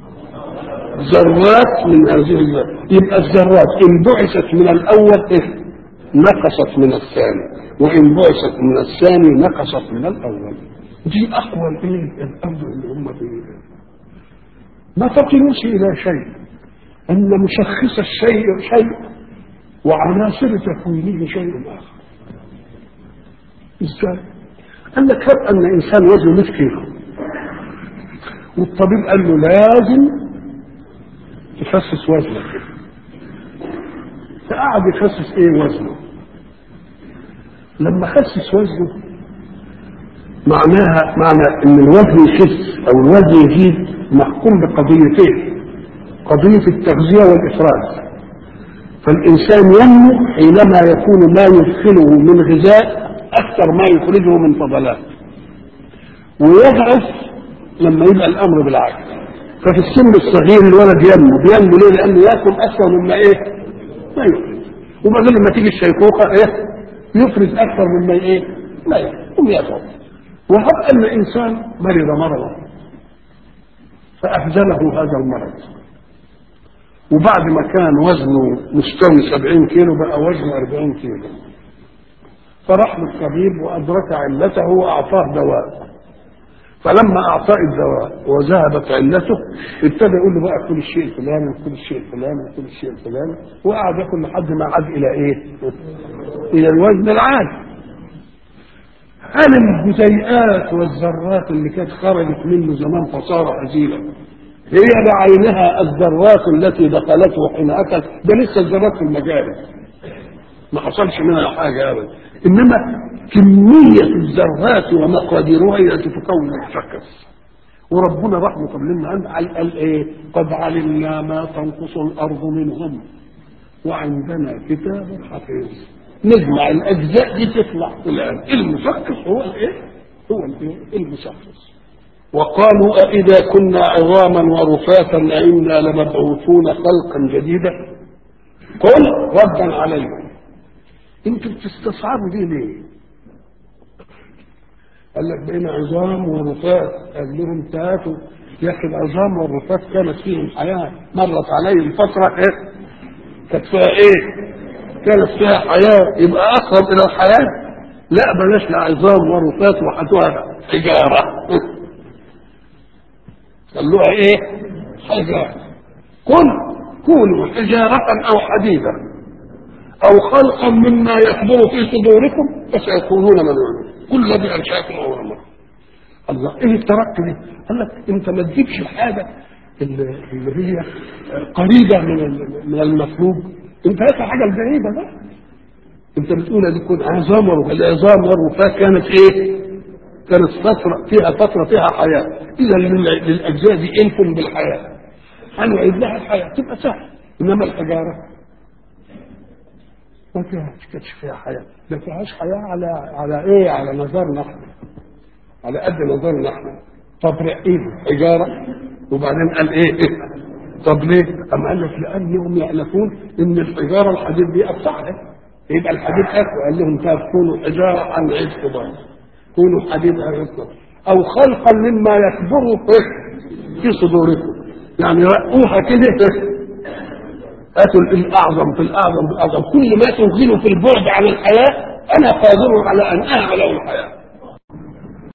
ذرات من هذه الذرات يبقى الذرات إن بعثت من الأول إيه؟ نقصت من الثاني وإن بعثت من الثاني نقصت من الأول دي أقوى الإيه؟ الأمر اللي هم فيه ما تقلوش إلى شيء أن مشخص الشيء شيء وعناصر تكوينه شيء آخر ازاي؟ قال لك هب أن إنسان وزنه 100 كيلو والطبيب قال له لازم تخسس وزنك فقعد يخسس ايه وزنه لما خسس وزنه معناها معنى ان الوزن يخس او الوزن يزيد محكوم بقضيتين قضية التغذية والإفراز فالإنسان ينمو حينما يكون ما يدخله من غذاء أكثر ما يخرجه من فضلات ويضعف لما يبقى الأمر بالعكس ففي السن الصغير الولد ينمو بينمو ليه؟ لأنه ياكل أكثر مما إيه؟ ما يفرز وبعدين لما تيجي الشيخوخة إيه؟ يفرز أكثر مما إيه؟ ما يفرز ويضعف وهب أن إنسان مرض مرضا فأخذله هذا المرض وبعد ما كان وزنه مستوي 70 كيلو بقى وزنه 40 كيلو فراح للطبيب وأدرك علته وأعطاه دواء فلما أعطاه الدواء وذهبت علته ابتدى يقول له بقى كل الشيء الفلاني وكل الشيء الفلاني وكل الشيء الفلاني وقعد ياكل لحد ما عاد إلى إيه؟ إلى الوزن العادي هل الجزيئات والذرات اللي كانت خرجت منه زمان فصار هزيلا هي بعينها الذرات التي دخلته حين اكل ده لسه الذرات في المجاري ما حصلش منها حاجه ابدا انما كميه الذرات ومقاديرها هي التي تكون المشخص وربنا رحمه لنا قال قال ايه قد علمنا ما تنقص الارض منهم وعندنا كتاب حفيظ نجمع الاجزاء دي تطلع الان المشخص هو الايه؟ هو الايه؟ المشخص وقالوا أإذا كنا عظاما ورفاتا أئنا لمبعوثون خلقا جديدا قل ردا عليكم انتوا بتستصعبوا دي ليه؟ قال لك بقينا عظام ورفات قال لهم تاتوا يا اخي العظام والرفات كانت فيهم حياه مرت عليهم فتره ايه؟ كانت فيها ايه؟ كانت فيها حياه يبقى اقرب الى الحياه لا بلاش لا عظام ورفات وحدوها حجاره خلوها ايه؟ حجاره كن كونوا حجاره او حديدا او خلقا مما يكبر في صدوركم فسيكونون ملعونين كل الذي انشاكم اول مره الله ايه الترقي دي؟ قال لك انت ما تجيبش الحاجه اللي اللي هي قريبه من ال- من المطلوب انت هات الحاجه البعيده بقى انت بتقول دي كون عظام ورفاه العظام والرفاه كانت ايه؟ كانت فتره فيها فتره فيها حياه اذا لل- للاجزاء دي الف بالحياه هنعيد لها الحياه تبقى سهل انما الحجاره ما فيهاش كانتش فيها حياه ما فيهاش حياه على على ايه على نظرنا احنا على قد نظرنا احنا طب ايه حجاره وبعدين قال ايه, إيه؟ طب ليه؟ أم قال لك لأنهم يألفون إن الحجارة الحديد دي أفتحها يبقى الحديد أقوى قال لهم طب كونوا حجارة عن عيد كبار كونوا حديد عن عيد كبار أو خلقا مما يكبر في- في صدوركم يعني رقوها كده هاتوا الأعظم في الأعظم في الأعظم كل ما تنزلوا في البعد عن الحياة أنا قادر على أن أعمل الحياة